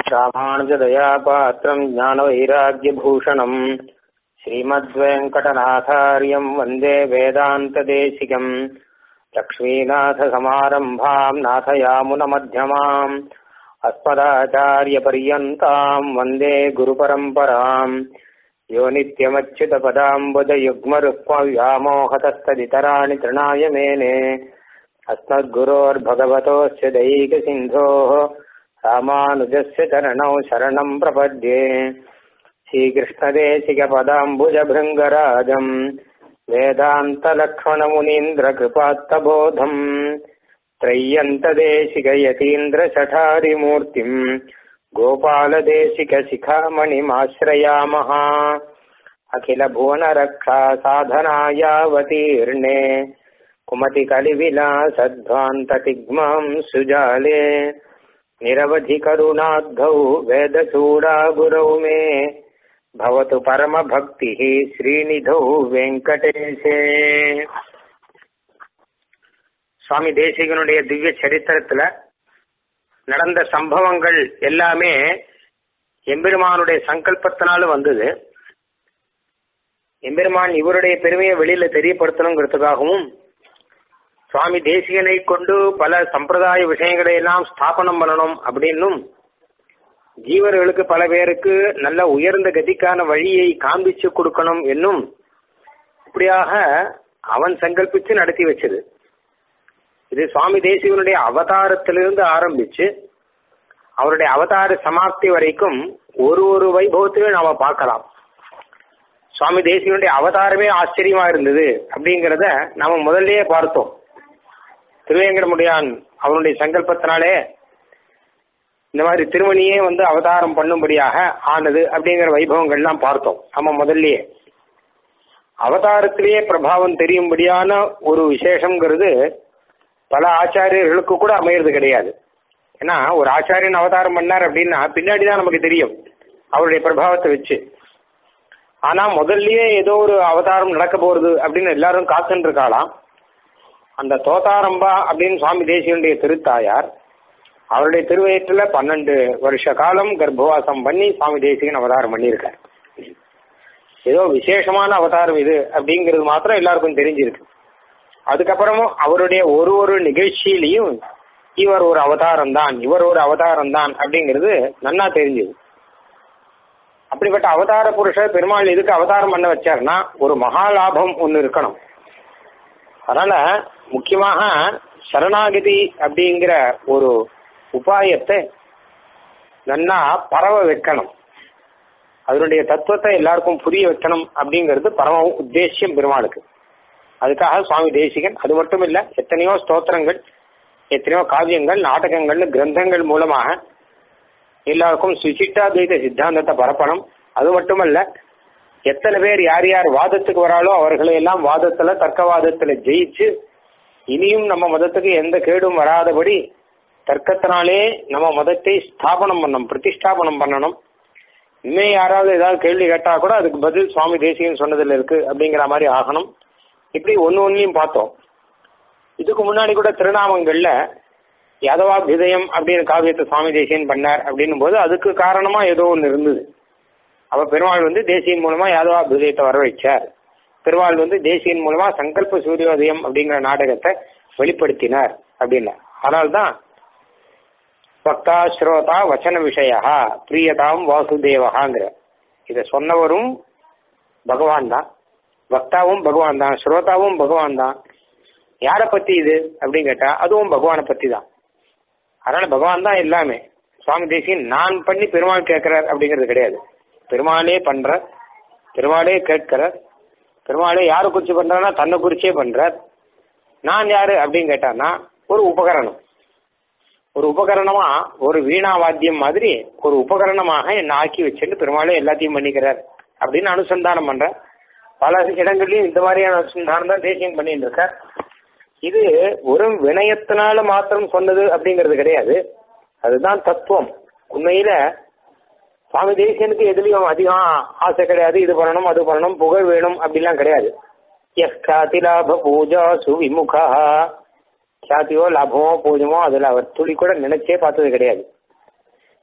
ராமானுஜதயாபாத்திரம் ஞானவைராக்கியபூஷணம் ஸ்ரீமத்வேங்கடநாதாரியம் வந்தே வேதாந்ததேசிகம் லக்ஷ்மீநாதசமாரம்பாம் நாதயாமுனமध्यமாம் अस्मदाचार्यपर्यन्ताम् वन्दे गुरुपरम्पराम् यो नित्यमच्युतपदाम्बुजयुग्मरुक्मव्यामोहतस्तदितराणि तृणाय मेने अस्मद्गुरोर्भगवतोऽस्य दैकसिन्धोः रामानुजस्य चरणौ शरणम् प्रपद्ये श्रीकृष्णदेशिकपदाम्बुजभृङ्गराजम् वेदान्तलक्ष्मणमुनीन्द्रकृपात्तबोधम् त्रय्यन्तदेशिकयतीन्द्रशठारिमूर्तिम् गोपालदेशिकशिखामणिमाश्रयामः अखिलभुवनरक्षा साधनायावतीर्णे कुमतिकलिविलासध्वान्ततिग्माम् सुजाले निरवधिकरुणाद्धौ वेदचूडागुरौ मे भवतु परमभक्तिः श्रीनिधौ வெங்கடேஷே சுவாமி தேசிகனுடைய திவ்ய சரித்திரத்துல நடந்த சம்பவங்கள் எல்லாமே எம்பெருமானுடைய சங்கல்பத்தினால வந்தது எம்பெருமான் இவருடைய பெருமையை வெளியில தெரியப்படுத்தணுங்கிறதுக்காகவும் சுவாமி தேசிகனை கொண்டு பல சம்பிரதாய விஷயங்களை எல்லாம் ஸ்தாபனம் பண்ணணும் அப்படின்னும் ஜீவர்களுக்கு பல பேருக்கு நல்ல உயர்ந்த கதிக்கான வழியை காண்பிச்சு கொடுக்கணும் என்னும் இப்படியாக அவன் சங்கல்பிச்சு நடத்தி வச்சது இது சுவாமி தேசிகனுடைய அவதாரத்திலிருந்து ஆரம்பிச்சு அவருடைய அவதார சமாப்தி வரைக்கும் ஒரு ஒரு வைபவத்தையும் நாம பார்க்கலாம் சுவாமி தேசிகனுடைய அவதாரமே ஆச்சரியமா இருந்தது அப்படிங்கிறத நாம முதல்லயே பார்த்தோம் திருவேங்கடமுடியான் அவனுடைய சங்கல்பத்தினாலே இந்த மாதிரி திருமணியே வந்து அவதாரம் பண்ணும்படியாக ஆனது அப்படிங்கிற வைபவங்கள்லாம் பார்த்தோம் நம்ம முதல்லயே அவதாரத்திலேயே பிரபாவம் தெரியும்படியான ஒரு விசேஷங்கிறது பல ஆச்சாரியர்களுக்கு கூட அமையிறது கிடையாது ஏன்னா ஒரு ஆச்சாரியன் அவதாரம் பண்ணார் அப்படின்னா பின்னாடி தான் நமக்கு தெரியும் அவருடைய பிரபாவத்தை வச்சு ஆனா முதல்லயே ஏதோ ஒரு அவதாரம் நடக்க போறது அப்படின்னு எல்லாரும் காத்துட்டு இருக்காளாம் அந்த தோதாரம்பா அப்படின்னு சுவாமி தேசியனுடைய திருத்தாயார் அவருடைய திருவயிற்றுல பன்னெண்டு வருஷ காலம் கர்ப்பவாசம் பண்ணி சுவாமி தேசிகன் அவதாரம் பண்ணியிருக்கார் ஏதோ விசேஷமான அவதாரம் இது அப்படிங்கிறது மாத்திரம் எல்லாருக்கும் தெரிஞ்சிருக்கு அதுக்கப்புறமும் அவருடைய ஒரு ஒரு நிகழ்ச்சியிலையும் இவர் ஒரு அவதாரம் தான் இவர் ஒரு அவதாரம் தான் அப்படிங்கிறது நன்னா தெரிஞ்சது அப்படிப்பட்ட அவதார புருஷர் பெருமாள் எதுக்கு அவதாரம் பண்ண வச்சார்னா ஒரு மகாலாபம் ஒன்று இருக்கணும் அதனால முக்கியமாக சரணாகதி அப்படிங்கிற ஒரு உபாயத்தை நன்னா பரவ வைக்கணும் அதனுடைய தத்துவத்தை எல்லாருக்கும் புரிய வைக்கணும் அப்படிங்கிறது பரம உத்தேசியம் பெருமாளுக்கு அதுக்காக சுவாமி தேசிகன் அது மட்டும் இல்ல எத்தனையோ ஸ்தோத்திரங்கள் எத்தனையோ காவியங்கள் நாடகங்கள் கிரந்தங்கள் மூலமாக எல்லாருக்கும் சுசிட்டாத்வைத சித்தாந்தத்தை பரப்பணும் அது மட்டுமல்ல எத்தனை பேர் யார் யார் வாதத்துக்கு வராளோ அவர்களை எல்லாம் வாதத்துல தர்க்கவாதத்துல ஜெயிச்சு இனியும் நம்ம மதத்துக்கு எந்த கேடும் வராதபடி தர்க்கத்தினாலே நம்ம மதத்தை ஸ்தாபனம் பண்ணணும் பிரதிஷ்டாபனம் பண்ணணும் இனிமே யாராவது ஏதாவது கேள்வி கேட்டா கூட அதுக்கு பதில் சுவாமி தேசிகன் சொன்னதுல இருக்கு அப்படிங்கிற மாதிரி ஆகணும் இப்படி ஒன்னு ஒன்னையும் பார்த்தோம் இதுக்கு முன்னாடி கூட திருநாமங்கள்ல யாதவாபிதயம் அப்படின்னு காவியத்தை சுவாமி தேசியன் பண்ணார் அப்படின்னும் போது அதுக்கு காரணமா ஏதோ ஒன்று இருந்தது அவ பெருமாள் வந்து தேசியன் மூலமா யாதவாபிதயத்தை வர வச்சார் பெருமாள் வந்து தேசியன் மூலமா சங்கல்ப சூரியோதயம் அப்படிங்கிற நாடகத்தை வெளிப்படுத்தினார் அப்படின்னு அதனால்தான் பக்தா ஸ்ரோதா வச்சன விஷயா பிரியதாம் வாசுதேவகாங்கிற இதை சொன்னவரும் பகவான் தான் பக்தாவும் பகவான் தான் ஸ்ரோதாவும் பகவான் தான் யாரை பத்தி இது அப்படின்னு கேட்டா அதுவும் பகவானை பத்தி தான் அதனால பகவான் தான் எல்லாமே சுவாமி தேசியன் நான் பண்ணி பெருமாள் கேட்கிறார் அப்படிங்கிறது கிடையாது பெருமாளே பண்ற பெருமாளே கேட்கிறார் பெருமாளே யாரை குறிச்சு பண்றாருன்னா தன்னை குறிச்சே பண்றார் நான் யாரு அப்படின்னு கேட்டான்னா ஒரு உபகரணம் ஒரு உபகரணமா ஒரு வீணா வாத்தியம் மாதிரி ஒரு உபகரணமாக என்ன ஆக்கி வச்சுட்டு பெருமாளே எல்லாத்தையும் பண்ணிக்கிறார் அப்படின்னு அனுசந்தானம் பண்ற பல இடங்கள்லயும் இந்த மாதிரியான அனுசந்தானம் தான் தேசியம் பண்ணிட்டு இருக்கார் இது ஒரு வினயத்தினால மாத்திரம் சொன்னது அப்படிங்கிறது கிடையாது அதுதான் தத்துவம் உண்மையில சுவாமி தேசியனுக்கு எதுலயும் அதிகம் ஆசை கிடையாது இது பண்ணணும் அது பண்ணணும் புகழ் வேணும் அப்படிலாம் கிடையாது எஸ் காதி லாப பூஜா சுவிமுகா கியாத்தியோ லாபமோ பூஜமோ அதுல அவர் துளி கூட நினைச்சே பார்த்தது கிடையாது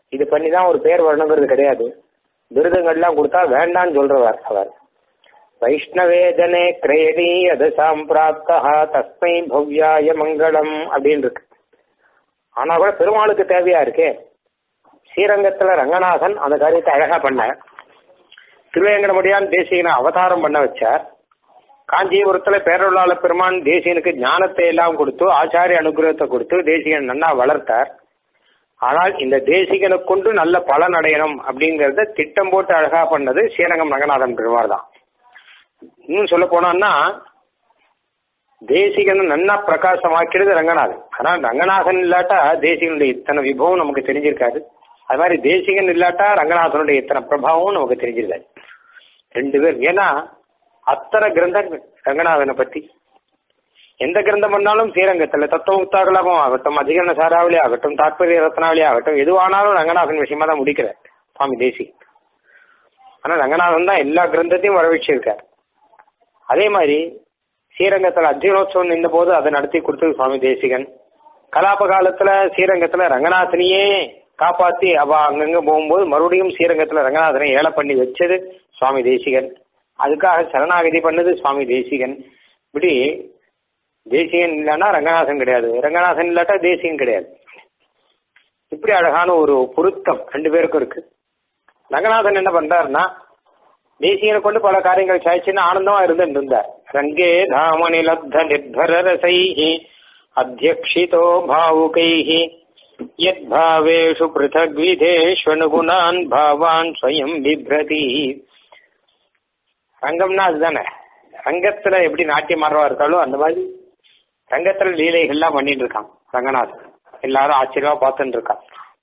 இது பண்ணி தான் ஒரு பேர் வரணுங்கிறது கிடையாது விருதுங்கள்லாம் கொடுத்தா வேண்டான்னு சொல்றவர் அவர் வைஷ்ணவேதனே கிரேணி அது சாம்பிராப்தா தஸ்மை பவ்யாய மங்களம் அப்படின்னு இருக்கு ஆனா கூட பெருமாளுக்கு தேவையா இருக்கே ஸ்ரீரங்கத்துல ரங்கநாதன் அந்த காரியத்தை அழகா பண்ணார் திருவேங்கடமுடியான் தேசிகனை அவதாரம் பண்ண வச்சார் காஞ்சிபுரத்துல பேரொருளாள பெருமான் தேசிகனுக்கு ஞானத்தை எல்லாம் கொடுத்து ஆச்சாரிய அனுகிரகத்தை கொடுத்து தேசிகன் நன்னா வளர்த்தார் ஆனால் இந்த தேசிகனை கொண்டு நல்ல பலன் அடையணும் அப்படிங்கறத திட்டம் போட்டு அழகா பண்ணது ஸ்ரீரங்கம் ரங்கநாதன் பெருமாள் தான் இன்னும் சொல்ல போனோம்னா தேசிகன் நன்னா பிரகாசமாக்கிறது ரங்கநாதன் ஆனா ரங்கநாதன் இல்லாட்டா தேசிகனுடைய இத்தனை விபவம் நமக்கு தெரிஞ்சிருக்காது அது மாதிரி தேசிகன் இல்லாட்டா ரங்கநாதனுடைய இத்தனை பிரபாவம் நமக்கு தெரிஞ்சிருக்காது ரெண்டு பேர் ஏன்னா அத்தனை கிரந்தங்கள் ரங்கநாதனை பத்தி எந்த கிரந்தம் பண்ணாலும் ஸ்ரீரங்கத்தில் தத்துவ முத்தாகலாகவும் ஆகட்டும் அதிகரண சாராவளி ஆகட்டும் தாற்பரிய ரத்னாவளி ஆகட்டும் எதுவானாலும் ரங்கநாதன் விஷயமா தான் முடிக்கிறார் சுவாமி தேசி ஆனா ரங்கநாதன் தான் எல்லா கிரந்தத்தையும் வரவழைச்சிருக்கார் அதே மாதிரி ஸ்ரீரங்கத்தில் அத்தியனோத்சவம் நின்ற போது அதை நடத்தி கொடுத்தது சுவாமி தேசிகன் கலாப காலத்துல ஸ்ரீரங்கத்துல ரங்கநாதனையே காப்பாத்தி அவ அங்கங்க போகும்போது மறுபடியும் ஸ்ரீரங்கத்துல ரங்கநாதனை ஏழை பண்ணி வச்சது சுவாமி தேசிகன் அதுக்காக சரணாகதி பண்ணது சுவாமி தேசிகன் இப்படி தேசிகன் இல்லைன்னா ரங்கநாதன் கிடையாது ரங்கநாதன் இல்லாட்டா தேசிகன் கிடையாது இப்படி அழகான ஒரு பொருத்தம் ரெண்டு பேருக்கும் இருக்கு ரங்கநாதன் என்ன பண்றாருன்னா தேசியனை கொண்டு பல காரியங்கள் சாய்ச்சின்னு ஆனந்தமா இருந்துட்டு இருந்தார் ரங்கே தாமணி லப்த நிர்பர ரசைஹி அத்தியக்ஷிதோ பாவுகைஹி யத் பாவேஷு பிருதக் விதேஷ்வனுகுணான் பாவான் ஸ்வயம் பிப்ரதி ரங்கம்னா அதுதானே ரங்கத்துல எப்படி நாட்டியம் ஆடுறவா இருக்காளோ அந்த மாதிரி ரங்கத்துல லீலைகள்லாம் பண்ணிட்டு இருக்கான் ரங்கநாதன் எல்லாரும் ஆச்சரியமா பார்த்துட்டு இருக்கான்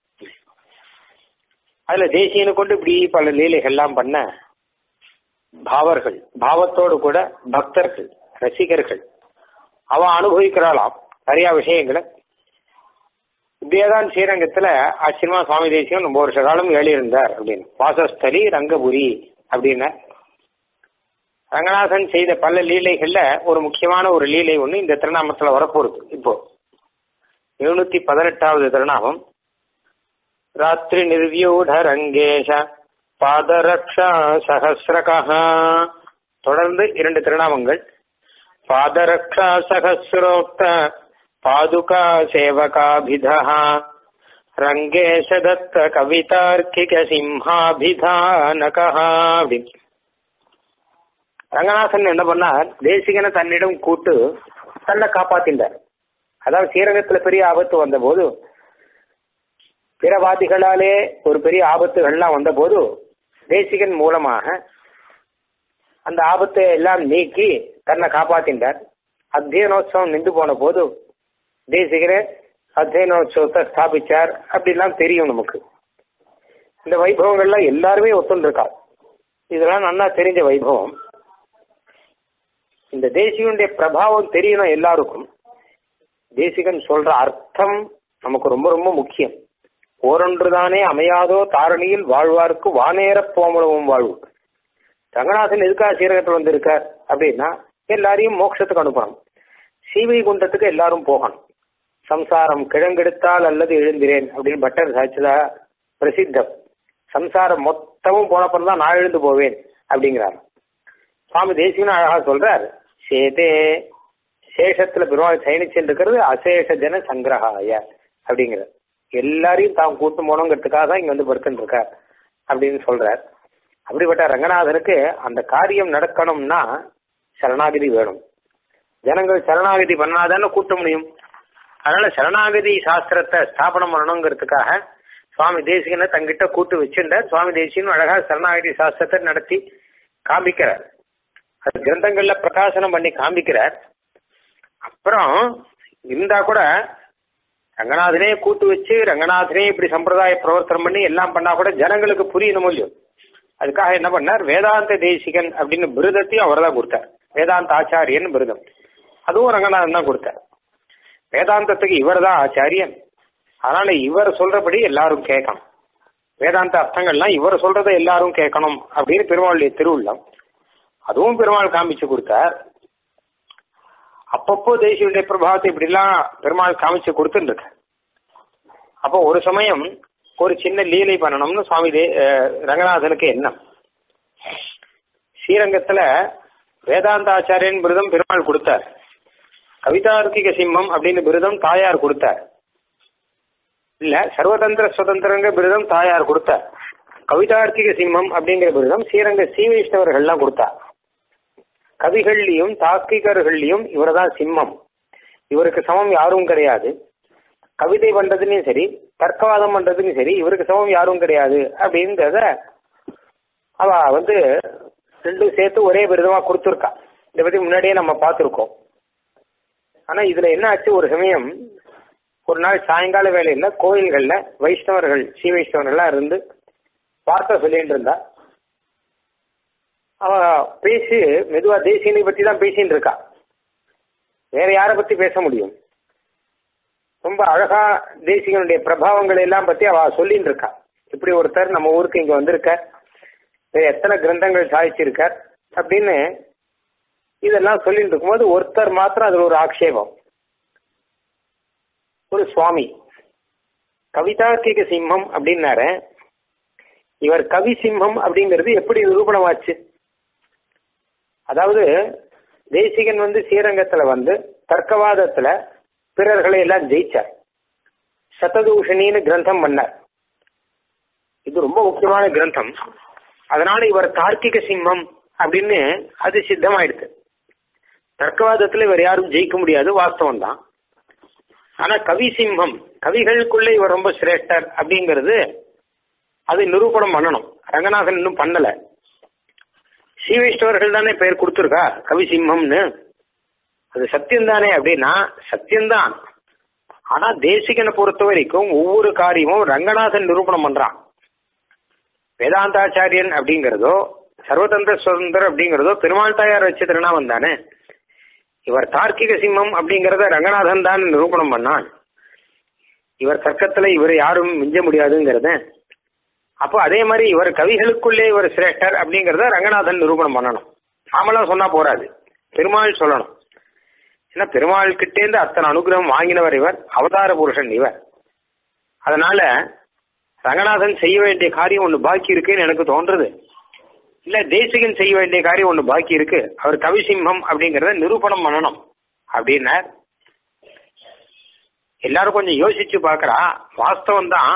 அதுல தேசியனை கொண்டு இப்படி பல லீலைகள்லாம் பண்ண பாவர்கள் பாவத்தோடு கூட பக்தர்கள் ரசிகர்கள் அவன் அனுபவிக்கிறாளாம் நிறைய விஷயங்களை இப்படியேதான் ஸ்ரீரங்கத்துல ஆச்சரியமா சுவாமி தேசியம் ரொம்ப வருஷ காலம் ஏழியிருந்தார் அப்படின்னு வாசஸ்தலி ரங்கபுரி அப்படின்னு ரங்கநாதன் செய்த பல லீலைகள்ல ஒரு முக்கியமான ஒரு லீலை ஒண்ணு இந்த திருநாமத்துல வரப்போகுது இப்போ எழுநூத்தி பதினெட்டாவது திருநாமம் ராத்திரி நிர்வியூட ரங்கேஷ பாதரக்ஷா சகசிரகா தொடர்ந்து இரண்டு திருநாமங்கள் பாதரக்ஷா சகசிரோக்த பாதுகா சேவகாபிதா ரங்கேஷ தத்த கவிதார்க்கிக சிம்ஹாபிதானகா அப்படின்னு ரங்கநாதன் என்ன பண்ணார் தேசிகனை தன்னிடம் கூட்டு தன்னை காப்பாத்தின்றார் அதாவது ஸ்ரீரங்கத்துல பெரிய ஆபத்து வந்த போது பிறவாதிகளாலே ஒரு பெரிய ஆபத்துகள்லாம் வந்த போது தேசிகன் மூலமாக அந்த ஆபத்தை எல்லாம் நீக்கி தன்னை காப்பாத்தின்றார் அத்தியனோத்சவம் நின்று போன போது தேசிகரே அத்தியனோத்சவத்தை ஸ்தாபிச்சார் அப்படிலாம் தெரியும் நமக்கு இந்த வைபவங்கள்லாம் எல்லாருமே ஒத்துண்டிருக்கா இதெல்லாம் நல்லா தெரிஞ்ச வைபவம் இந்த தேசிகனுடைய பிரபாவம் தெரியணும் எல்லாருக்கும் தேசிகன் சொல்ற அர்த்தம் நமக்கு ரொம்ப ரொம்ப முக்கியம் ஓரொன்றுதானே அமையாதோ தாரணியில் வாழ்வார்க்கு வானேற போமளவும் வாழ்வு ரங்கநாதன் எதுக்காக சீரகத்தில் வந்திருக்கார் அப்படின்னா எல்லாரையும் மோட்சத்துக்கு அனுப்பணும் சீவை குண்டத்துக்கு எல்லாரும் போகணும் சம்சாரம் கிழங்கெடுத்தால் அல்லது எழுந்திரேன் அப்படின்னு பட்டர் சாய்ச்சதா பிரசித்தம் சம்சாரம் மொத்தமும் போனப்பறம் தான் நான் எழுந்து போவேன் அப்படிங்கிறார் சுவாமி தேசிகன் அழகா சொல்றார் சேதே சேஷத்துல பெருமாள் சயனிச்சுட்டு இருக்கிறது அசேஷ ஜன சங்கிரகாய அப்படிங்கிறார் எல்லாரையும் தாம் கூட்டு போனோங்கிறதுக்காக தான் இங்க வந்து படுத்துட்டு இருக்கார் அப்படின்னு சொல்றார் அப்படிப்பட்ட ரங்கநாதனுக்கு அந்த காரியம் நடக்கணும்னா சரணாகதி வேணும் ஜனங்கள் சரணாகதி பண்ணாதானே கூட்ட முடியும் அதனால சரணாகதி சாஸ்திரத்தை ஸ்தாபனம் பண்ணணுங்கிறதுக்காக சுவாமி தேசிகனை தங்கிட்ட கூட்டு வச்சிருந்தார் சுவாமி தேசிகன் அழகா சரணாகதி சாஸ்திரத்தை நடத்தி காமிக்கிறார் அது கிரந்தங்கள்ல பிரகாசனம் பண்ணி காமிக்கிறார் அப்புறம் இருந்தா கூட ரங்கநாதனே கூட்டு வச்சு ரங்கநாதனே இப்படி சம்பிரதாய பிரவர்த்தனம் பண்ணி எல்லாம் பண்ணா கூட ஜனங்களுக்கு புரியணும் இல்லையோ அதுக்காக என்ன பண்ணார் வேதாந்த தேசிகன் அப்படின்னு விருதத்தையும் அவர் தான் கொடுத்தார் வேதாந்த ஆச்சாரியன் விருதம் அதுவும் ரங்கநாதன் தான் கொடுத்தார் வேதாந்தத்துக்கு இவர் தான் ஆச்சாரியன் அதனால இவர் சொல்றபடி எல்லாரும் கேட்கணும் வேதாந்த அர்த்தங்கள்லாம் இவர் சொல்றதை எல்லாரும் கேட்கணும் அப்படின்னு பெருமாளுடைய திருவுள்ளம் அதுவும் பெருமாள் காமிச்சு கொடுத்தார் அப்பப்போ தேசியுடைய பிரபாவத்தை இப்படிலாம் பெருமாள் காமிச்சு கொடுத்துட்டு அப்போ ஒரு சமயம் ஒரு சின்ன லீலை பண்ணணும்னு சுவாமி தே அஹ் ரங்கநாதனுக்கு எண்ணம் ஸ்ரீரங்கத்துல வேதாந்தாச்சாரியன் விருதம் பெருமாள் கொடுத்தார் கவிதார்க்கிக சிம்மம் அப்படின்னு விருதம் தாயார் கொடுத்தார் இல்ல சர்வதந்திர சுதந்திரங்க விருதம் தாயார் கொடுத்தார் கவிதார்க்கிக சிம்மம் அப்படிங்கிற விருதம் ஸ்ரீரங்க சீவைஷ்ணவர்கள்லாம் கொடுத்தார் கவிகள்லையும் தாக்கிகர்கள்லையும் இவர்தான் சிம்மம் இவருக்கு சமம் யாரும் கிடையாது கவிதை பண்றதுலயும் சரி தர்க்கவாதம் பண்றதுலயும் சரி இவருக்கு சமம் யாரும் கிடையாது அப்படின்றத அவ வந்து ரெண்டும் சேர்த்து ஒரே விருதமா கொடுத்துருக்கா இதை பத்தி முன்னாடியே நம்ம பார்த்துருக்கோம் ஆனா இதுல என்ன ஆச்சு ஒரு சமயம் ஒரு நாள் சாயங்கால வேலையில கோயில்கள்ல வைஷ்ணவர்கள் ஸ்ரீ வைஷ்ணவர்கள்லாம் இருந்து வார்த்தை சொல்லிட்டு இருந்தா அவ பேசி மெதுவா தேசியனை பத்தி தான் பேசிட்டு இருக்கா வேற யாரை பத்தி பேச முடியும் ரொம்ப அழகா தேசிகனுடைய பிரபாவங்களை எல்லாம் பத்தி அவ சொல்லிட்டு இருக்கா இப்படி ஒருத்தர் நம்ம ஊருக்கு இங்க வந்திருக்கார் வேற எத்தனை கிரந்தங்கள் சாதிச்சிருக்கார் அப்படின்னு இதெல்லாம் சொல்லிட்டு இருக்கும்போது ஒருத்தர் மாத்திரம் அதுல ஒரு ஆக்ஷேபம் ஒரு சுவாமி கவிதார்க்கிக சிம்மம் அப்படின்னாரு இவர் கவி சிம்மம் அப்படிங்கிறது எப்படி நிரூபணமாச்சு அதாவது தேசிகன் வந்து ஸ்ரீரங்கத்துல வந்து தர்க்கவாதத்துல பிறர்களை எல்லாம் ஜெயிச்சார் சததூஷணின்னு கிரந்தம் பண்ணார் இது ரொம்ப முக்கியமான கிரந்தம் அதனால இவர் தார்க்கிக சிம்மம் அப்படின்னு அது சித்தமாயிடுது தர்க்கவாதத்துல இவர் யாரும் ஜெயிக்க முடியாது வாஸ்தவம் தான் ஆனா கவி சிம்மம் கவிகளுக்குள்ள இவர் ரொம்ப சிரேஷ்டர் அப்படிங்கிறது அது நிரூபணம் பண்ணணும் ரங்கநாதன் இன்னும் பண்ணல ஸ்ரீவைஷ்ணவர்கள் தானே பெயர் கொடுத்துருக்கா கவி சிம்மம்னு அது சத்தியம் தானே அப்படின்னா சத்தியம்தான் ஆனா தேசிகனை பொறுத்த வரைக்கும் ஒவ்வொரு காரியமும் ரங்கநாதன் நிரூபணம் பண்றான் வேதாந்தாச்சாரியன் அப்படிங்கிறதோ சர்வதந்திர சுதந்திரம் அப்படிங்கிறதோ பெருமாள் தாயார் வச்ச திருநாமம் தானே இவர் தார்க்கிக சிம்மம் அப்படிங்கிறத ரங்கநாதன் தான் நிரூபணம் பண்ணான் இவர் தர்க்கத்துல இவர் யாரும் மிஞ்ச முடியாதுங்கிறத அப்போ அதே மாதிரி இவர் கவிகளுக்குள்ளே இவர் சிரேஷ்டர் அப்படிங்கிறத ரங்கநாதன் நிரூபணம் பண்ணணும் நாமெல்லாம் சொன்னா போராது பெருமாள் சொல்லணும் ஏன்னா பெருமாள் கிட்டேந்து அத்தனை அனுகிரகம் வாங்கினவர் இவர் அவதார புருஷன் இவர் அதனால ரங்கநாதன் செய்ய வேண்டிய காரியம் ஒன்று பாக்கி இருக்குன்னு எனக்கு தோன்றது இல்ல தேசிகன் செய்ய வேண்டிய காரியம் ஒன்று பாக்கி இருக்கு அவர் கவிசிம்மம் அப்படிங்கறத நிரூபணம் பண்ணணும் அப்படின்னார் எல்லாரும் கொஞ்சம் யோசிச்சு பாக்குறா வாஸ்தவம் தான்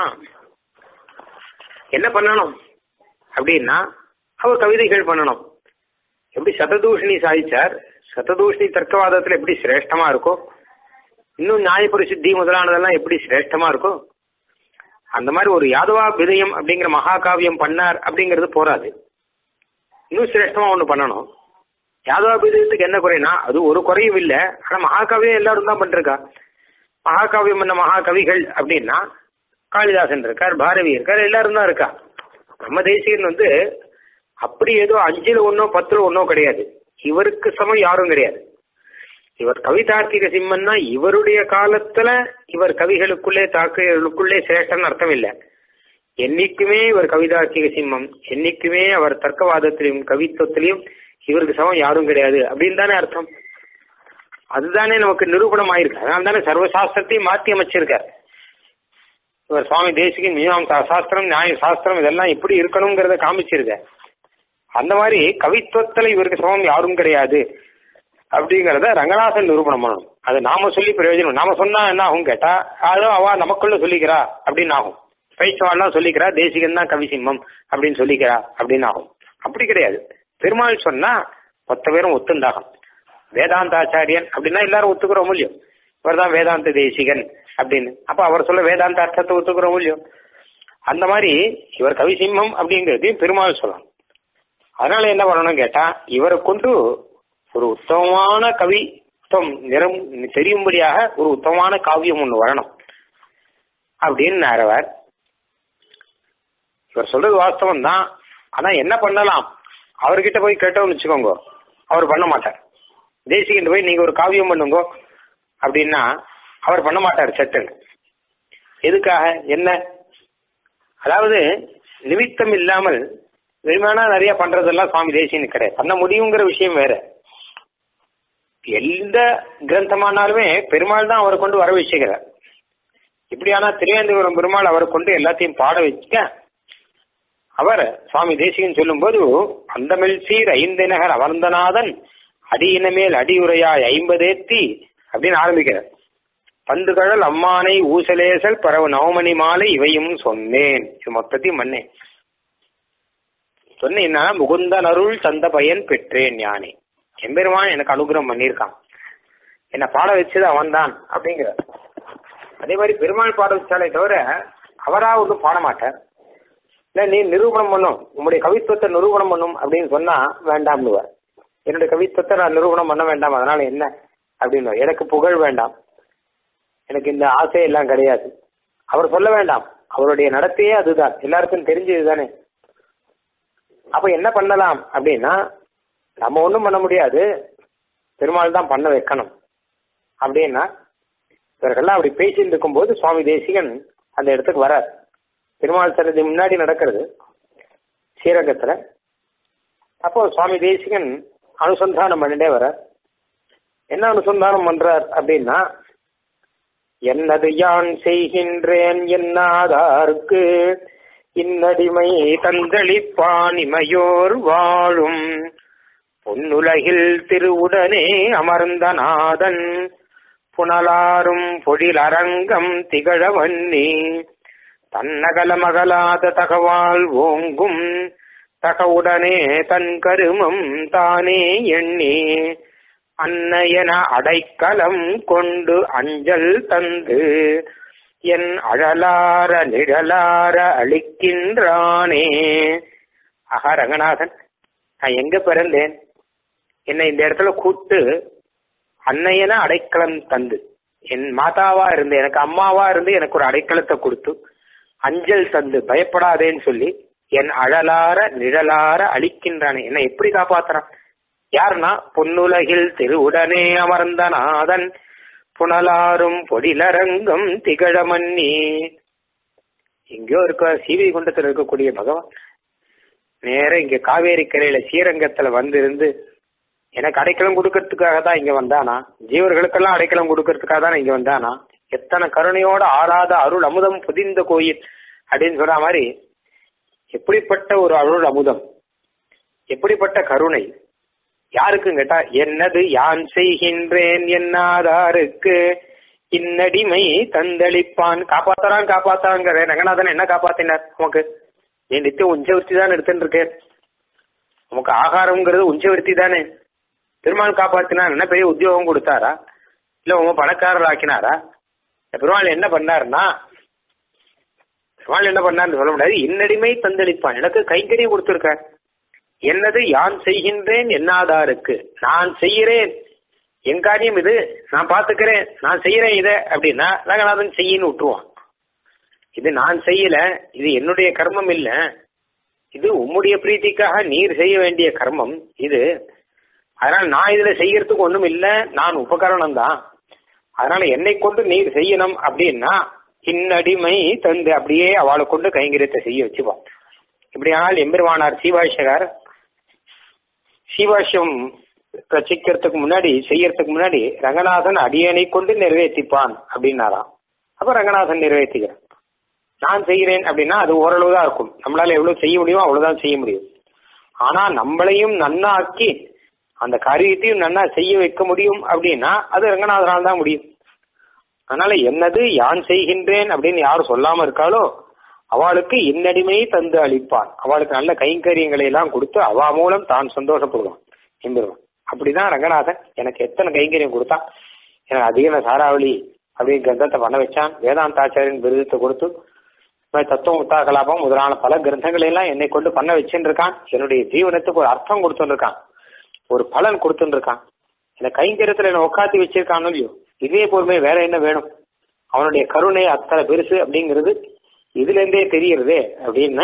என்ன பண்ணணும் அப்படின்னா அவர் கவிதைகள் பண்ணணும் எப்படி சததூஷணி சாதிச்சார் சததூஷணி தர்க்கவாதத்துல எப்படி சிரேஷ்டமா இருக்கோ இன்னும் நியாயபரிசுத்தி முதலானதெல்லாம் எப்படி சிரேஷ்டமா இருக்கோ அந்த மாதிரி ஒரு யாதவா விதயம் அப்படிங்கிற மகாகாவியம் பண்ணார் அப்படிங்கிறது போராது இன்னும் சிரேஷ்டமா ஒண்ணு பண்ணணும் யாதவா விதயத்துக்கு என்ன குறைனா அது ஒரு குறையும் இல்லை ஆனா மகாகாவியம் எல்லாரும் தான் பண்ணிருக்கா மகாகாவியம் பண்ண மகாகவிகள் அப்படின்னா காளிதாசன் இருக்கார் பாரதி இருக்கார் எல்லாரும் தான் இருக்கா நம்ம தேசியன் வந்து அப்படி ஏதோ அஞ்சுல ஒன்னோ பத்துல ஒன்னோ கிடையாது இவருக்கு சமம் யாரும் கிடையாது இவர் கவிதார்த்திக சிம்மன்னா இவருடைய காலத்துல இவர் கவிகளுக்குள்ளே தாக்குகளுக்குள்ளே சிரேஷ்டன் அர்த்தம் இல்லை என்னைக்குமே இவர் கவிதார்த்திக சிம்மம் என்னைக்குமே அவர் தர்க்கவாதத்திலையும் கவித்துவத்திலையும் இவருக்கு சமம் யாரும் கிடையாது அப்படின்னு தானே அர்த்தம் அதுதானே நமக்கு நிரூபணம் ஆயிருக்கு அதனால தானே சர்வசாஸ்திரத்தையும் மாற்றி அமைச்சிருக்கார் இவர் சுவாமி தேசிகன் மீமாம்சா சாஸ்திரம் நியாய சாஸ்திரம் இதெல்லாம் எப்படி இருக்கணுங்கிறத காமிச்சிருக்க அந்த மாதிரி கவித்துவத்துல இவருக்கு சமம் யாரும் கிடையாது அப்படிங்கிறத ரங்கநாதன் நிரூபணம் பண்ணணும் அது நாம சொல்லி பிரயோஜனம் நாம சொன்னா என்ன ஆகும் கேட்டா அதோ அவ நமக்குள்ள சொல்லிக்கிறா அப்படின்னு ஆகும் பைச்சவாள்லாம் சொல்லிக்கிறா தேசிகன் தான் கவிசிம்மம் அப்படின்னு சொல்லிக்கிறா அப்படின்னு ஆகும் அப்படி கிடையாது பெருமாள் சொன்னா மொத்த பேரும் ஒத்துண்டாகும் வேதாந்தாச்சாரியன் அப்படின்னா எல்லாரும் ஒத்துக்கிறோம் இல்லையோ இவர் தான் வேதாந்த தேசிகன் அப்படின்னு அப்ப அவர் சொல்ல வேதாந்த அர்த்தத்தை ஒத்துக்கிறோம் இல்லையோ அந்த மாதிரி இவர் கவிசிம்மம் அப்படிங்கிறதையும் பெருமாள் சொல்லலாம் அதனால என்ன பண்ணணும் கேட்டா இவரை கொண்டு ஒரு உத்தமமான கவித்துவம் நிறம் தெரியும்படியாக ஒரு உத்தமமான காவியம் ஒன்று வரணும் அப்படின்னு நேரவர் இவர் சொல்றது வாஸ்தவம் தான் ஆனா என்ன பண்ணலாம் அவர்கிட்ட போய் கேட்டோம்னு வச்சுக்கோங்க அவர் பண்ண மாட்டார் தேசிகிட்ட போய் நீங்க ஒரு காவியம் பண்ணுங்க அப்படின்னா அவர் பண்ண மாட்டார் சட்டுன்னு எதுக்காக என்ன அதாவது நிமித்தம் இல்லாமல் வெறுமையான நிறைய பண்றதெல்லாம் சுவாமி தேசியனுக்கு கிடையாது பண்ண முடியுங்கிற விஷயம் வேற எந்த கிரந்தமானாலுமே பெருமாள் தான் அவரை கொண்டு வர வச்சுக்கிறார் இப்படியானா திருவேந்திரபுரம் பெருமாள் அவரை கொண்டு எல்லாத்தையும் பாட வச்சுக்க அவர் சுவாமி தேசிகன் சொல்லும்போது அந்தமிழ் சீர் ஐந்தினகர் அமர்ந்தநாதன் அடியினமேல் அடியுரையாய் ஐம்பதேத்தி அப்படின்னு ஆரம்பிக்கிறார் பந்துகழல் அம்மானை ஊசலேசல் பரவு நவமணி மாலை இவையும் சொன்னேன் இது மொத்தத்தையும் மன்னேன் சொன்னீங்கன்னா முகுந்தன் அருள் தந்த பயன் பெற்றேன் ஞானே எம்பெருமான் எனக்கு அனுகிரகம் பண்ணியிருக்கான் என்னை பாட வச்சது அவன்தான் அப்படிங்கிற அதே மாதிரி பெருமாள் பாட வச்சாலே தவிர அவரா ஒன்றும் பாட மாட்டார் இல்ல நீ நிரூபணம் பண்ணும் உங்களுடைய கவித்துவத்தை நிரூபணம் பண்ணும் அப்படின்னு சொன்னா வேண்டாம்னுவார் என்னுடைய கவித்துவத்தை நான் நிரூபணம் பண்ண வேண்டாம் அதனால என்ன அப்படின்னு எனக்கு புகழ் வேண்டாம் எனக்கு இந்த ஆசை எல்லாம் கிடையாது அவர் சொல்ல வேண்டாம் அவருடைய நடத்தையே அதுதான் எல்லாருக்கும் தெரிஞ்சது தானே அப்ப என்ன பண்ணலாம் அப்படின்னா நம்ம ஒன்றும் பண்ண முடியாது பெருமாள் தான் பண்ண வைக்கணும் அப்படின்னா இவர்கள்லாம் அப்படி பேசிட்டு இருக்கும்போது சுவாமி தேசிகன் அந்த இடத்துக்கு வரார் பெருமாள் சன்னதி முன்னாடி நடக்கிறது ஸ்ரீரங்கத்துல அப்போ சுவாமி தேசிகன் அனுசந்தானம் பண்ணிட்டே வரார் என்ன அனுசந்தானம் பண்றார் அப்படின்னா என்னது யான் செய்கின்றேன் என்னாதாருக்கு இன்னடிமை தந்தளிப்பான் இமையோர் வாழும் பொன்னுலகில் திருவுடனே அமர்ந்த நாதன் புனலாரும் பொழில் அரங்கம் திகழவன்னி தன்னகலமகலாத தகவால் ஓங்கும் தகவுடனே தன் கருமம் தானே எண்ணி அன்னையன அடைக்கலம் கொண்டு அஞ்சல் தந்து என் அழலார நிழலார அளிக்கின்றானே ஆஹா ரங்கநாதன் நான் எங்க பிறந்தேன் என்னை இந்த இடத்துல கூட்டு அன்னையன அடைக்கலம் தந்து என் மாதாவா இருந்து எனக்கு அம்மாவா இருந்து எனக்கு ஒரு அடைக்கலத்தை கொடுத்து அஞ்சல் தந்து பயப்படாதேன்னு சொல்லி என் அழலார நிழலார அழிக்கின்றானே என்னை எப்படி காப்பாத்துறான் யாருன்னா பொன்னுலகில் திருவுடனே அமர்ந்த நாதன் புனலாரும் பொடிலரங்கம் திகழமன்னி எங்கேயோ இருக்க சீவி குண்டத்தில் இருக்கக்கூடிய பகவான் நேர இங்க காவேரி கரையில ஸ்ரீரங்கத்துல வந்திருந்து எனக்கு அடைக்கலம் கொடுக்கறதுக்காக தான் இங்க வந்தானா ஜீவர்களுக்கெல்லாம் அடைக்கலம் கொடுக்கறதுக்காக தான் இங்க வந்தானா எத்தனை கருணையோட ஆறாத அருள் அமுதம் புதிந்த கோயில் அப்படின்னு சொல்ற மாதிரி எப்படிப்பட்ட ஒரு அருள் அமுதம் எப்படிப்பட்ட கருணை யாருக்கும் கேட்டா என்னது யான் செய்கின்றேன் என்னாதாருக்கு இன்னடிமை தந்தளிப்பான் காப்பாத்தறான் காப்பாத்தாங்கிற ரங்கநாதன் என்ன காப்பாத்தினார் உமக்கு நீ நித்தியம் உஞ்சவர்த்தி தான் எடுத்துட்டு இருக்கேன் உமக்கு ஆகாரம்ங்கிறது உஞ்சவர்த்தி தானே பெருமாள் காப்பாத்தினா என்ன பெரிய உத்தியோகம் கொடுத்தாரா இல்ல உங்க பணக்காரர் ஆக்கினாரா பெருமாள் என்ன பண்ணாருன்னா பெருமாள் என்ன பண்ணாருன்னு சொல்ல முடியாது இன்னடிமை தந்தளிப்பான் எனக்கு கைங்கரியம் கொடுத்திருக்கார் என்னது யான் செய்கின்றேன் என்னாதாருக்கு நான் செய்கிறேன் என் காரியம் இது நான் பாத்துக்கிறேன் நான் செய்யறேன் இதை அப்படின்னா ரங்கநாதன் செய்யின்னு விட்டுருவான் இது நான் செய்யல இது என்னுடைய கர்மம் இல்ல இது உம்முடைய பிரீத்திக்காக நீர் செய்ய வேண்டிய கர்மம் இது அதனால நான் இதுல செய்யறதுக்கு ஒண்ணும் இல்ல நான் உபகரணம் தான் அதனால என்னை கொண்டு நீர் செய்யணும் அப்படின்னா இன்னடிமை தந்து அப்படியே அவளை கொண்டு கைங்கரியத்தை செய்ய வச்சுப்பான் இப்படியானால் எம்பெருமானார் சீவாஷகர் சீவாஷ்யம் ரசிக்கிறதுக்கு முன்னாடி செய்யறதுக்கு முன்னாடி ரங்கநாதன் அடியனை கொண்டு நிறைவேற்றிப்பான் அப்படின்னாராம் அப்ப ரங்கநாதன் நிறைவேற்றிக்கிறான் நான் செய்கிறேன் அப்படின்னா அது ஓரளவு தான் இருக்கும் நம்மளால எவ்வளவு செய்ய முடியுமோ அவ்வளவுதான் செய்ய முடியும் ஆனா நம்மளையும் நன்னாக்கி அந்த காரியத்தையும் நன்னா செய்ய வைக்க முடியும் அப்படின்னா அது ரங்கநாதனால் தான் முடியும் அதனால என்னது யான் செய்கின்றேன் அப்படின்னு யாரும் சொல்லாம இருக்காளோ அவளுக்கு இன்னடிமை தந்து அளிப்பான் அவளுக்கு நல்ல கைங்கரியங்களை எல்லாம் கொடுத்து அவ மூலம் தான் சந்தோஷப்படுவான் எம்பெருவான் அப்படிதான் ரங்கநாதன் எனக்கு எத்தனை கைங்கரியம் கொடுத்தான் எனக்கு அதிக சாராவளி அப்படின்னு கிரந்தத்தை பண்ண வச்சான் வேதாந்தாச்சாரியின் விருதத்தை கொடுத்து தத்துவம் உத்தா கலாபம் முதலான பல கிரந்தங்களை எல்லாம் என்னை கொண்டு பண்ண வச்சுட்டு இருக்கான் என்னுடைய ஜீவனத்துக்கு ஒரு அர்த்தம் கொடுத்துட்டு இருக்கான் ஒரு பலன் கொடுத்துட்டு இருக்கான் என்ன கைங்கரியத்துல என்ன உட்காத்தி வச்சிருக்கானோ இல்லையோ இதே பொறுமை வேற என்ன வேணும் அவனுடைய கருணை அத்தனை பெருசு அப்படிங்கிறது இதுல இருந்தே தெரியுறதே அப்படின்னு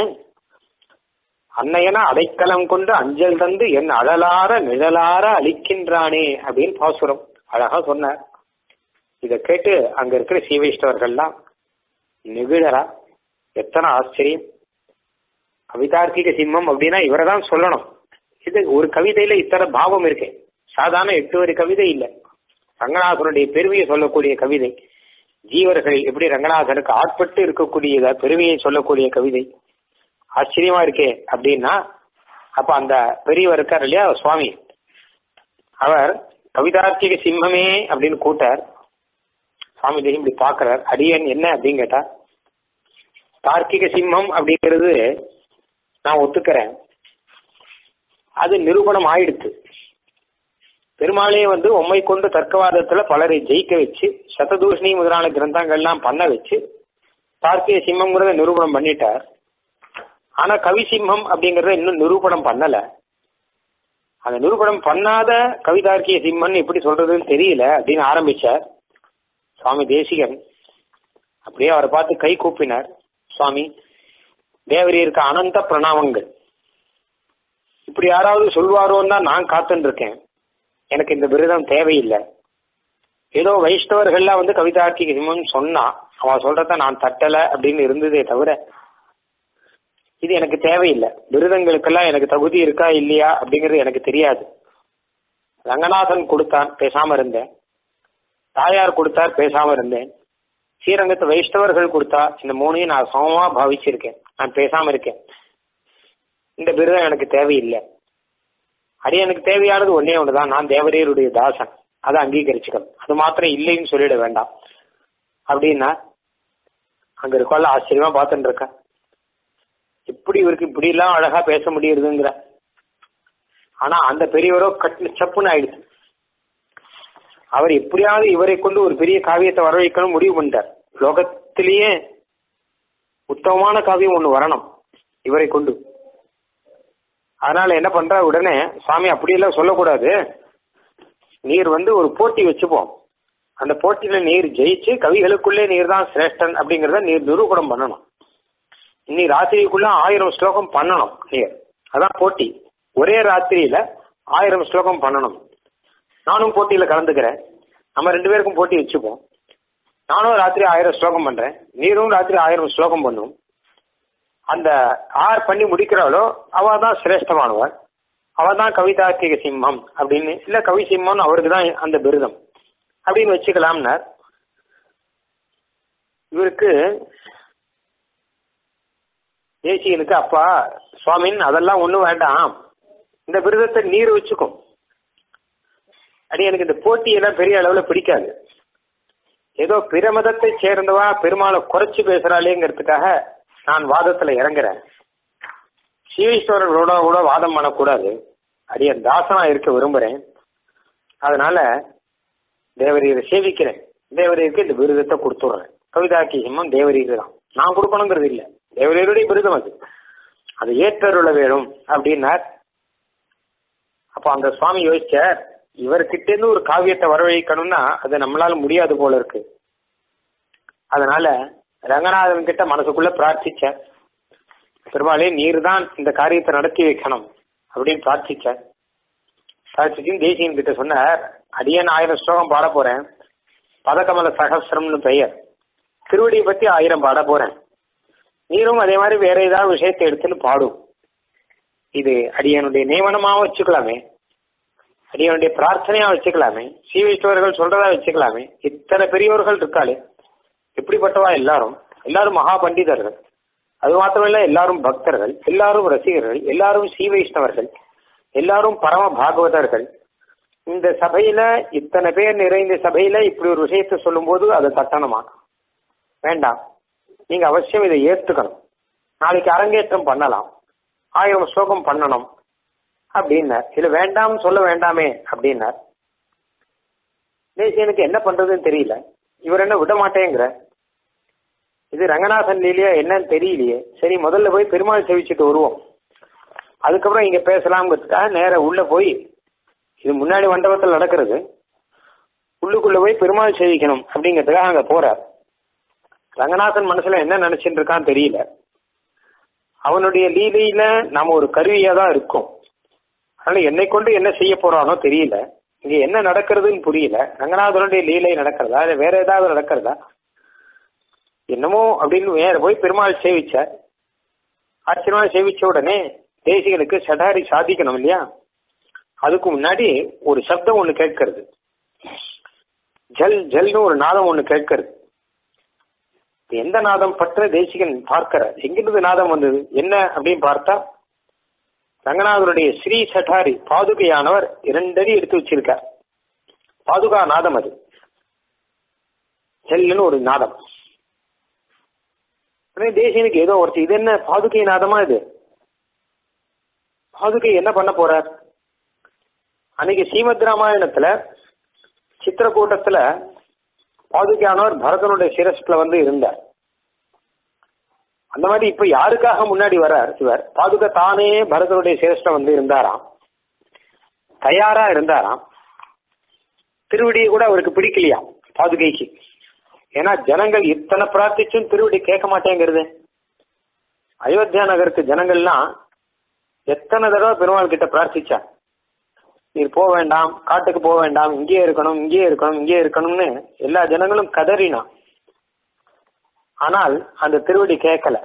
அன்னையனா அடைக்கலம் கொண்டு அஞ்சல் தந்து என் அழலார நிழலார அழிக்கின்றானே அப்படின்னு பாசுரம் அழகா சொன்னார் இத கேட்டு அங்க இருக்கிற சீவைஷ்டவர்கள்லாம் நெகிழரா எத்தனை ஆச்சரியம் கவிதார்க்கிக சிம்மம் அப்படின்னா இவரை தான் சொல்லணும் இது ஒரு கவிதையில இத்தனை பாவம் இருக்கு சாதாரண எட்டு வரி கவிதை இல்லை ரங்கநாதனுடைய பெருமையை சொல்லக்கூடிய கவிதை ஜீவர்கள் எப்படி ரங்கநாதனுக்கு ஆட்பட்டு இருக்கக்கூடியத பெருமையை சொல்லக்கூடிய கவிதை ஆச்சரியமா இருக்கே அப்படின்னா அப்ப அந்த பெரியவர் இருக்கார் இல்லையா சுவாமி அவர் கவிதார்த்திக சிம்மமே அப்படின்னு கூட்டார் சுவாமி தேவி இப்படி பாக்குறார் அடியன் என்ன அப்படின்னு கேட்டா தார்க்கிக சிம்மம் அப்படிங்கிறது நான் ஒத்துக்கிறேன் அது நிரூபணம் ஆயிடுத்து பெருமாளே வந்து உண்மை கொண்டு தர்க்கவாதத்துல பலரை ஜெயிக்க வச்சு சததூஷணி முதலான கிரந்தங்கள்லாம் பண்ண வச்சு தார்க்கிக சிம்மங்கிறத நிரூபணம் பண்ணிட்டார் ஆனா கவி சிம்மம் அப்படிங்கறத இன்னும் நிரூபணம் பண்ணல அந்த நிரூபணம் பண்ணாத கவிதார்க்கிய சிம்மன் எப்படி சொல்றதுன்னு தெரியல அப்படின்னு ஆரம்பிச்சார் சுவாமி தேசிகன் அப்படியே அவரை பார்த்து கை கூப்பினார் சுவாமி தேவரீருக்கு அனந்த பிரணாமங்கள் இப்படி யாராவது சொல்வாரோன்னு தான் நான் காத்துன்னு இருக்கேன் எனக்கு இந்த விரதம் தேவையில்லை ஏதோ வைஷ்ணவர்கள்லாம் வந்து கவிதார்க்கிக சிம்மன் சொன்னா அவன் சொல்றத நான் தட்டல அப்படின்னு இருந்ததே தவிர இது எனக்கு தேவையில்லை விருதங்களுக்கெல்லாம் எனக்கு தகுதி இருக்கா இல்லையா அப்படிங்கிறது எனக்கு தெரியாது ரங்கநாதன் கொடுத்தான் பேசாம இருந்தேன் தாயார் கொடுத்தார் பேசாம இருந்தேன் ஸ்ரீரங்கத்து வைஷ்ணவர்கள் கொடுத்தா இந்த மூணையும் நான் சமமா பாவிச்சிருக்கேன் நான் பேசாம இருக்கேன் இந்த விரதம் எனக்கு தேவையில்லை அடி எனக்கு தேவையானது ஒன்னே ஒண்ணுதான் நான் தேவரையருடைய தாசன் அதை அங்கீகரிச்சுக்கணும் அது மாத்திரம் இல்லைன்னு சொல்லிட வேண்டாம் அப்படின்னா அங்க இருக்கோல்ல ஆச்சரியமா பார்த்துட்டு இருக்கேன் எப்படி இவருக்கு இப்படி எல்லாம் அழகா பேச முடியுதுங்கிற ஆனா அந்த பெரியவரோ கட்டு சப்புன்னு ஆயிடுச்சு அவர் எப்படியாவது இவரை கொண்டு ஒரு பெரிய காவியத்தை வரவைக்கணும் முடிவு பண்ணிட்டார் லோகத்திலேயே உத்தமமான காவியம் ஒண்ணு வரணும் இவரை கொண்டு அதனால என்ன பண்ற உடனே சுவாமி அப்படியெல்லாம் சொல்லக்கூடாது நீர் வந்து ஒரு போட்டி வச்சுப்போம் அந்த போட்டியில நீர் ஜெயிச்சு கவிகளுக்குள்ளே நீர் தான் சிரேஷ்டன் அப்படிங்கறத நீர் நிரூபணம் பண்ணணும் இன்னி ராத்திரிக்குள்ள ஆயிரம் ஸ்லோகம் பண்ணணும் நீர் அதான் போட்டி ஒரே ராத்திரியில ஆயிரம் ஸ்லோகம் பண்ணணும் நானும் போட்டியில கலந்துக்கிறேன் நம்ம ரெண்டு பேருக்கும் போட்டி வச்சுப்போம் நானும் ராத்திரி ஆயிரம் ஸ்லோகம் பண்றேன் நீரும் ராத்திரி ஆயிரம் ஸ்லோகம் பண்ணும் அந்த ஆர் பண்ணி முடிக்கிறாளோ அவ தான் சிரேஷ்டமானவர் அவ தான் கவிதார்த்திக சிம்மம் அப்படின்னு இல்ல கவி சிம்மம் அவருக்கு தான் அந்த விருதம் அப்படின்னு வச்சுக்கலாம்னார் இவருக்கு தேசியனுக்கு அப்பா சுவாமின் அதெல்லாம் ஒண்ணும் வேண்டாம் இந்த விருதத்தை நீர் வச்சுக்கும் அடி எனக்கு இந்த போட்டியெல்லாம் பெரிய அளவுல பிடிக்காது ஏதோ பிற மதத்தை சேர்ந்தவா பெருமாளை குறைச்சு பேசுறாளேங்கிறதுக்காக நான் வாதத்துல இறங்குறேன் சீவீஸ்வரர்களோட கூட வாதம் பண்ணக்கூடாது அடிய தாசனா இருக்க விரும்புறேன் அதனால தேவரீரை சேவிக்கிறேன் தேவரீருக்கு இந்த விருதத்தை கொடுத்துடுறேன் கவிதாக்கி சிம்மம் தேவரீர் தான் நான் கொடுக்கணுங்கிறது இல்லை தேவரீருடைய விருதம் அது அது ஏற்றருள வேணும் அப்படின்னார் அப்ப அந்த சுவாமி யோசிச்சார் இவர்கிட்ட இருந்து ஒரு காவியத்தை வரவழைக்கணும்னா அது நம்மளால முடியாது போல இருக்கு அதனால ரங்கநாதன் கிட்ட மனசுக்குள்ள பிரார்த்திச்சார் பெருமாளே நீர் தான் இந்த காரியத்தை நடத்தி வைக்கணும் அப்படின்னு பிரார்த்திச்சார் பிரார்த்திச்சு தேசியன் கிட்ட சொன்னார் அடியன் ஆயிரம் ஸ்லோகம் பாட போறேன் பதகமல சகசிரம்னு பெயர் திருவடியை பத்தி ஆயிரம் பாட போறேன் நீரும் அதே மாதிரி வேற ஏதாவது விஷயத்தை எடுத்துன்னு பாடும் இது அடியனுடைய நியமனமா வச்சுக்கலாமே அடியனுடைய பிரார்த்தனையா வச்சுக்கலாமே சீவிஷ்டவர்கள் சொல்றதா வச்சுக்கலாமே இத்தனை பெரியவர்கள் இருக்காளே எப்படிப்பட்டவா எல்லாரும் எல்லாரும் மகா பண்டிதர்கள் அது மாத்திரமல்ல எல்லாரும் பக்தர்கள் எல்லாரும் ரசிகர்கள் எல்லாரும் ஸ்ரீ வைஷ்ணவர்கள் எல்லாரும் பரம பாகவதர்கள் இந்த சபையில இத்தனை பேர் நிறைந்த சபையில இப்படி ஒரு விஷயத்தை சொல்லும்போது அதை தட்டணுமா வேண்டாம் நீங்க அவசியம் இதை ஏத்துக்கணும் நாளைக்கு அரங்கேற்றம் பண்ணலாம் ஆயிரம் ஸ்லோகம் பண்ணணும் அப்படின்னார் இல்ல வேண்டாம் சொல்ல வேண்டாமே அப்படின்னார் தேசியனுக்கு என்ன பண்றதுன்னு தெரியல இவர் என்ன விட மாட்டேங்கிற இது ரங்கநாதன் லீலையா என்னன்னு தெரியலையே சரி முதல்ல போய் பெருமாள் செவிச்சுட்டு வருவோம் அதுக்கப்புறம் இங்க பேசலாம்ங்கிறதுக்காக நேர உள்ள போய் இது முன்னாடி மண்டபத்தில் நடக்கிறது உள்ளுக்குள்ள போய் பெருமாள் சேவிக்கணும் அப்படிங்கிறதுக்காக அங்க போறார் ரங்கநாதன் மனசுல என்ன நினைச்சிட்டு இருக்கான்னு தெரியல அவனுடைய லீலையில நாம ஒரு கருவியா தான் இருக்கோம் அதனால என்னை கொண்டு என்ன செய்ய போறானோ தெரியல இங்க என்ன நடக்கிறதுன்னு புரியல ரங்கநாதனுடைய லீலை நடக்கிறதா இல்ல வேற ஏதாவது நடக்கிறதா என்னமோ அப்படின்னு வேற போய் பெருமாள் சேவிச்சார் ஆச்சரியமா சேவிச்ச உடனே தேசிகனுக்கு சடாரி சாதிக்கணும் இல்லையா அதுக்கு முன்னாடி ஒரு சப்தம் ஒண்ணு கேட்கறது ஜல் ஜல்னு ஒரு நாதம் ஒண்ணு கேட்கறது எந்த நாதம் பற்ற தேசிகன் பார்க்கிறார் எங்கிருந்து நாதம் வந்தது என்ன அப்படின்னு பார்த்தா ரங்கநாதருடைய ஸ்ரீ சட்டாரி பாதுகையானவர் இரண்டடி எடுத்து வச்சிருக்கார் பாதுகா நாதம் அது செல்லுன்னு ஒரு நாதம் உடனே தேசியனுக்கு ஏதோ ஒருத்தர் இது என்ன பாதுகை நாதமா இது பாதுகை என்ன பண்ண போறார் அன்னைக்கு ஸ்ரீமத் ராமாயணத்துல சித்திரக்கூட்டத்துல பாதுகையானவர் பரதனுடைய சிரஸ்ல வந்து இருந்தார் அந்த மாதிரி இப்ப யாருக்காக முன்னாடி வர்றார் இவர் பாதுகா தானே பரதனுடைய சிரஸ்ல வந்து இருந்தாராம் தயாரா இருந்தாராம் திருவடியை கூட அவருக்கு பிடிக்கலையாம் பாதுகைக்கு ஏன்னா ஜனங்கள் இத்தனை பிரார்த்திச்சும் திருவடி கேட்க மாட்டேங்கிறது அயோத்தியா நகருக்கு ஜனங்கள்லாம் எத்தனை தடவை பெருமாள் கிட்ட பிரார்த்திச்சா நீர் போக வேண்டாம் காட்டுக்கு போக வேண்டாம் இங்கேயே இருக்கணும் இங்கேயே இருக்கணும் இங்கேயே இருக்கணும்னு எல்லா ஜனங்களும் கதறினான் ஆனால் அந்த திருவடி கேட்கல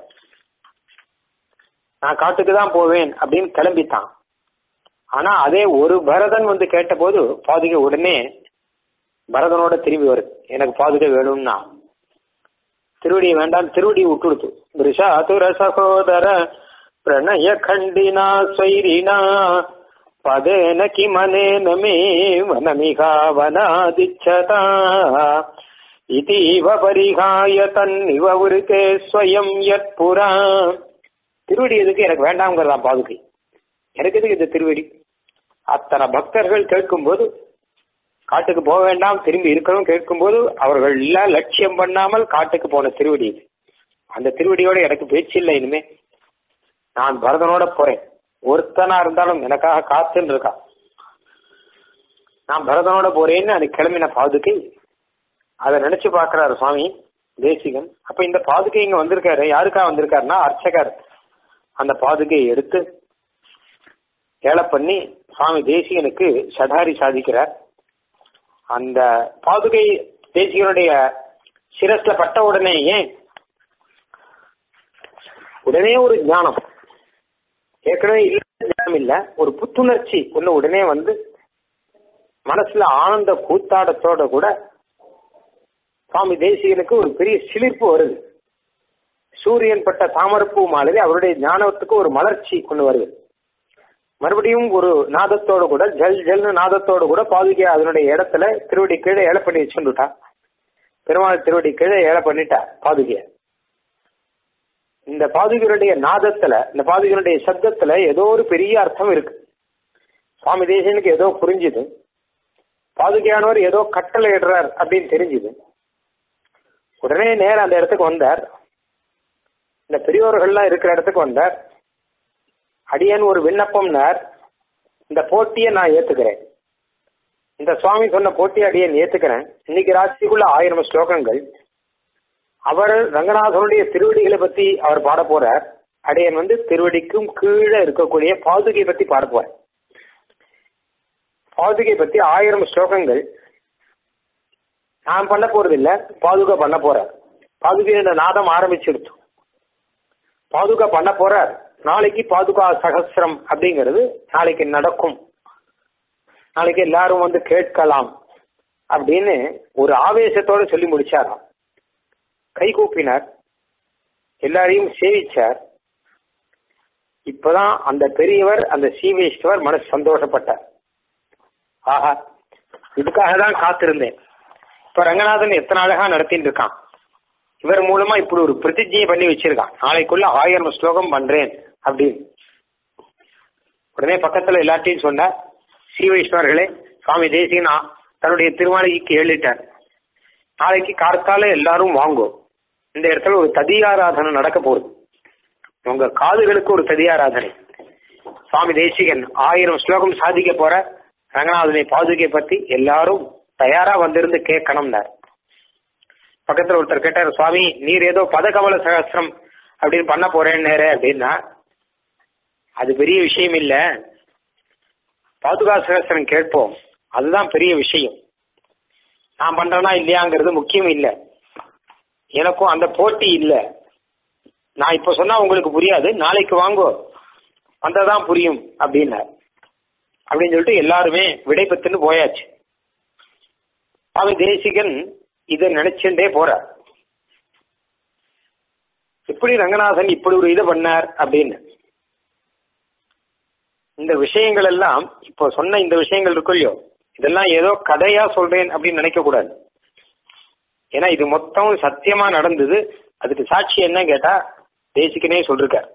நான் காட்டுக்கு தான் போவேன் அப்படின்னு கிளம்பித்தான் ஆனா அதே ஒரு பரதன் வந்து கேட்டபோது பாதுகை உடனே பரதனோட திரும்பி வருது எனக்கு பாதுகை வேணும்னா திருவடி வேண்டாம் திருவடி விட்டுடுத்து பிரிஷாதுர சகோதர பிரணய கண்டினா ஸ்வைரினா பதேன கிமனேன மே வனமிகா வனாதிச்சதா இதீவ பரிகாய தன்னிவ விருத்தே ஸ்வயம் யத் புரா திருவடி எதுக்கு எனக்கு வேண்டாம்ங்கிறதான் பாதுகை எனக்கு எதுக்கு இந்த திருவடி அத்தனை பக்தர்கள் கேட்கும்போது காட்டுக்கு போக வேண்டாம் திரும்பி இருக்கணும் கேட்கும்போது அவர்கள் எல்லாம் லட்சியம் பண்ணாமல் காட்டுக்கு போன திருவடி இது அந்த திருவடியோட எனக்கு பேச்சு இல்லை இனிமே நான் பரதனோட போறேன் ஒருத்தனா இருந்தாலும் எனக்காக காத்துன்னு இருக்கா நான் பரதனோட போறேன்னு அது கிளம்பின பாதுகை அதை நினைச்சு பாக்குறாரு சுவாமி தேசிகன் அப்ப இந்த பாதுகை இங்க வந்திருக்காரு யாருக்கா வந்திருக்காருன்னா அர்ச்சகர் அந்த பாதுகையை எடுத்து ஏழை பண்ணி சுவாமி தேசிகனுக்கு சடாரி சாதிக்கிறார் அந்த பாதுகை தேசிகனுடைய சிரஸ்ல பட்ட உடனேயே உடனே ஒரு ஞானம் ஏற்கனவே இல்ல ஞானம் இல்ல ஒரு புத்துணர்ச்சி ஒண்ணு உடனே வந்து மனசுல ஆனந்த கூத்தாடத்தோட கூட சுவாமி தேசிகனுக்கு ஒரு பெரிய சிலிர்ப்பு வருது சூரியன் பட்ட தாமரப்பூ மாதிரி அவருடைய ஞானத்துக்கு ஒரு மலர்ச்சி கொண்டு வருது மறுபடியும் ஒரு நாதத்தோடு கூட ஜல் ஜல்னு நாதத்தோடு கூட பாதுகை அதனுடைய இடத்துல திருவடி கீழே ஏழை பண்ணி வச்சுட்டா பெருமாள் திருவடி கீழே ஏழை பண்ணிட்டா பாதுகைய இந்த பாதுகையுடைய நாதத்துல இந்த பாதுகையுடைய சப்தத்துல ஏதோ ஒரு பெரிய அர்த்தம் இருக்கு சுவாமி தேசனுக்கு ஏதோ புரிஞ்சுது பாதுகையானவர் ஏதோ கட்டளை இடுறார் அப்படின்னு தெரிஞ்சுது உடனே நேரம் அந்த இடத்துக்கு வந்தார் இந்த பெரியோர்கள்லாம் இருக்கிற இடத்துக்கு வந்தார் அடியன் ஒரு விண்ணப்பம்னார் இந்த போட்டியை நான் ஏத்துக்கிறேன் இந்த சுவாமி சொன்ன போட்டியை அடியன் ஏத்துக்கிறேன் இன்னைக்கு ராசிக்குள்ள ஆயிரம் ஸ்லோகங்கள் அவர் ரங்கநாதனுடைய திருவடிகளை பத்தி அவர் பாட போறார் அடியன் வந்து திருவடிக்கும் கீழே இருக்கக்கூடிய பாதுகை பத்தி பாட போறேன் பாதுகை பத்தி ஆயிரம் ஸ்லோகங்கள் நான் பண்ண போறது இல்ல பாதுகா பண்ண போறார் பாதுகையோட நாதம் ஆரம்பிச்சிருச்சு பாதுகா பண்ண போறார் நாளைக்கு பாதுகா சகசிரம் அப்படிங்கிறது நாளைக்கு நடக்கும் நாளைக்கு எல்லாரும் வந்து கேட்கலாம் அப்படின்னு ஒரு ஆவேசத்தோட சொல்லி முடிச்சாராம் கை கூப்பினார் எல்லாரையும் சேவிச்சார் இப்பதான் அந்த பெரியவர் அந்த சீவேஸ்வர் மனசு சந்தோஷப்பட்டார் ஆஹா இதுக்காக தான் காத்திருந்தேன் இப்ப ரங்கநாதன் எத்தனை அழகா நடத்திட்டு இருக்கான் இவர் மூலமா இப்படி ஒரு பிரதிஜையை பண்ணி வச்சிருக்கான் நாளைக்குள்ள ஆயிரம் ஸ்லோகம் பண்றேன் அப்படின்னு உடனே பக்கத்துல எல்லாத்தையும் சொன்னார் ஸ்ரீ வைஷ்ணவர்களே சுவாமி தேசிகன் தன்னுடைய திருமாளிகைக்கு எழுதிட்டார் நாளைக்கு கார்த்தால எல்லாரும் வாங்கும் இந்த இடத்துல ஒரு ததியாராதனை நடக்க போகுது உங்க காதுகளுக்கு ஒரு ததியாராதனை சுவாமி தேசிகன் ஆயிரம் ஸ்லோகம் சாதிக்க போற ரங்கநாதனை பாதுகை பத்தி எல்லாரும் தயாரா வந்திருந்து கேட்கணும்னார் பக்கத்துல ஒருத்தர் கேட்டார் சுவாமி நீர் ஏதோ பதகமல சகசிரம் அப்படின்னு பண்ண போறேன் நேர அப்படின்னா அது பெரிய விஷயம் இல்ல பாதுகா சகசிரம் கேட்போம் அதுதான் பெரிய விஷயம் நான் பண்றேனா இல்லையாங்கிறது முக்கியம் இல்லை எனக்கும் அந்த போட்டி இல்லை நான் இப்ப சொன்னா உங்களுக்கு புரியாது நாளைக்கு வாங்கோ வந்தாதான் புரியும் அப்படின்னார் அப்படின்னு சொல்லிட்டு எல்லாருமே விடை பெற்றுன்னு போயாச்சு அவன் தேசிகன் இதை நினைச்சுட்டே போற எப்படி ரங்கநாதன் இப்படி ஒரு இதை பண்ணார் அப்படின்னு இந்த விஷயங்கள் எல்லாம் இப்போ சொன்ன இந்த விஷயங்கள் இருக்கு இல்லையோ இதெல்லாம் ஏதோ கதையா சொல்றேன் அப்படின்னு நினைக்க கூடாது ஏன்னா இது மொத்தம் சத்தியமா நடந்தது அதுக்கு சாட்சி என்ன கேட்டா தேசிக்கனே சொல்லிருக்கார்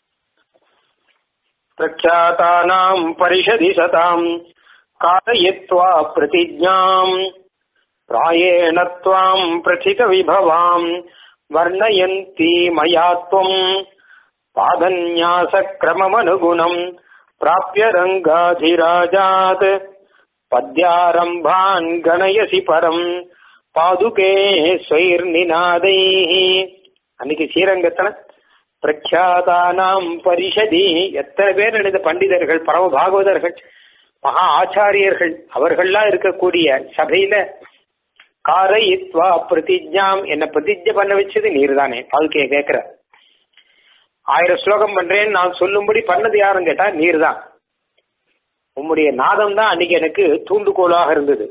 பிரக்ஷாதானாம் பரிஷதி சதாம் காரயித்வா பிரதிஜாம் பிராயேண त्वाम् பிரசித விபவாம் வர்ணயந்தி மயாத்வம் பாதன்யாச கிரமமனுகுணம் பிராப்பிய ரங்காதிராஜாத் பத்யாரம்பான் கணயசி பரம் பாதுகே ஸ்வைர்நிநாதை அன்னைக்கு ஸ்ரீரங்கத்துல பிரக்யாதானாம் பரிஷதி எத்தனை பேர் நினைத்த பண்டிதர்கள் பரம பாகவதர்கள் மகா ஆச்சாரியர்கள் அவர்கள்லாம் இருக்கக்கூடிய சபையில காரயித்வா பிரதிஜாம் என்ன பிரதிஜை பண்ண வச்சது நீர் தானே பாதுகையை கேட்கிற ஆயிரம் ஸ்லோகம் பண்றேன் நான் சொல்லும்படி பண்ணது யாருன்னு கேட்டா நீர் தான் உம்முடைய நாதம் தான் அன்னைக்கு எனக்கு தூண்டுகோலாக இருந்தது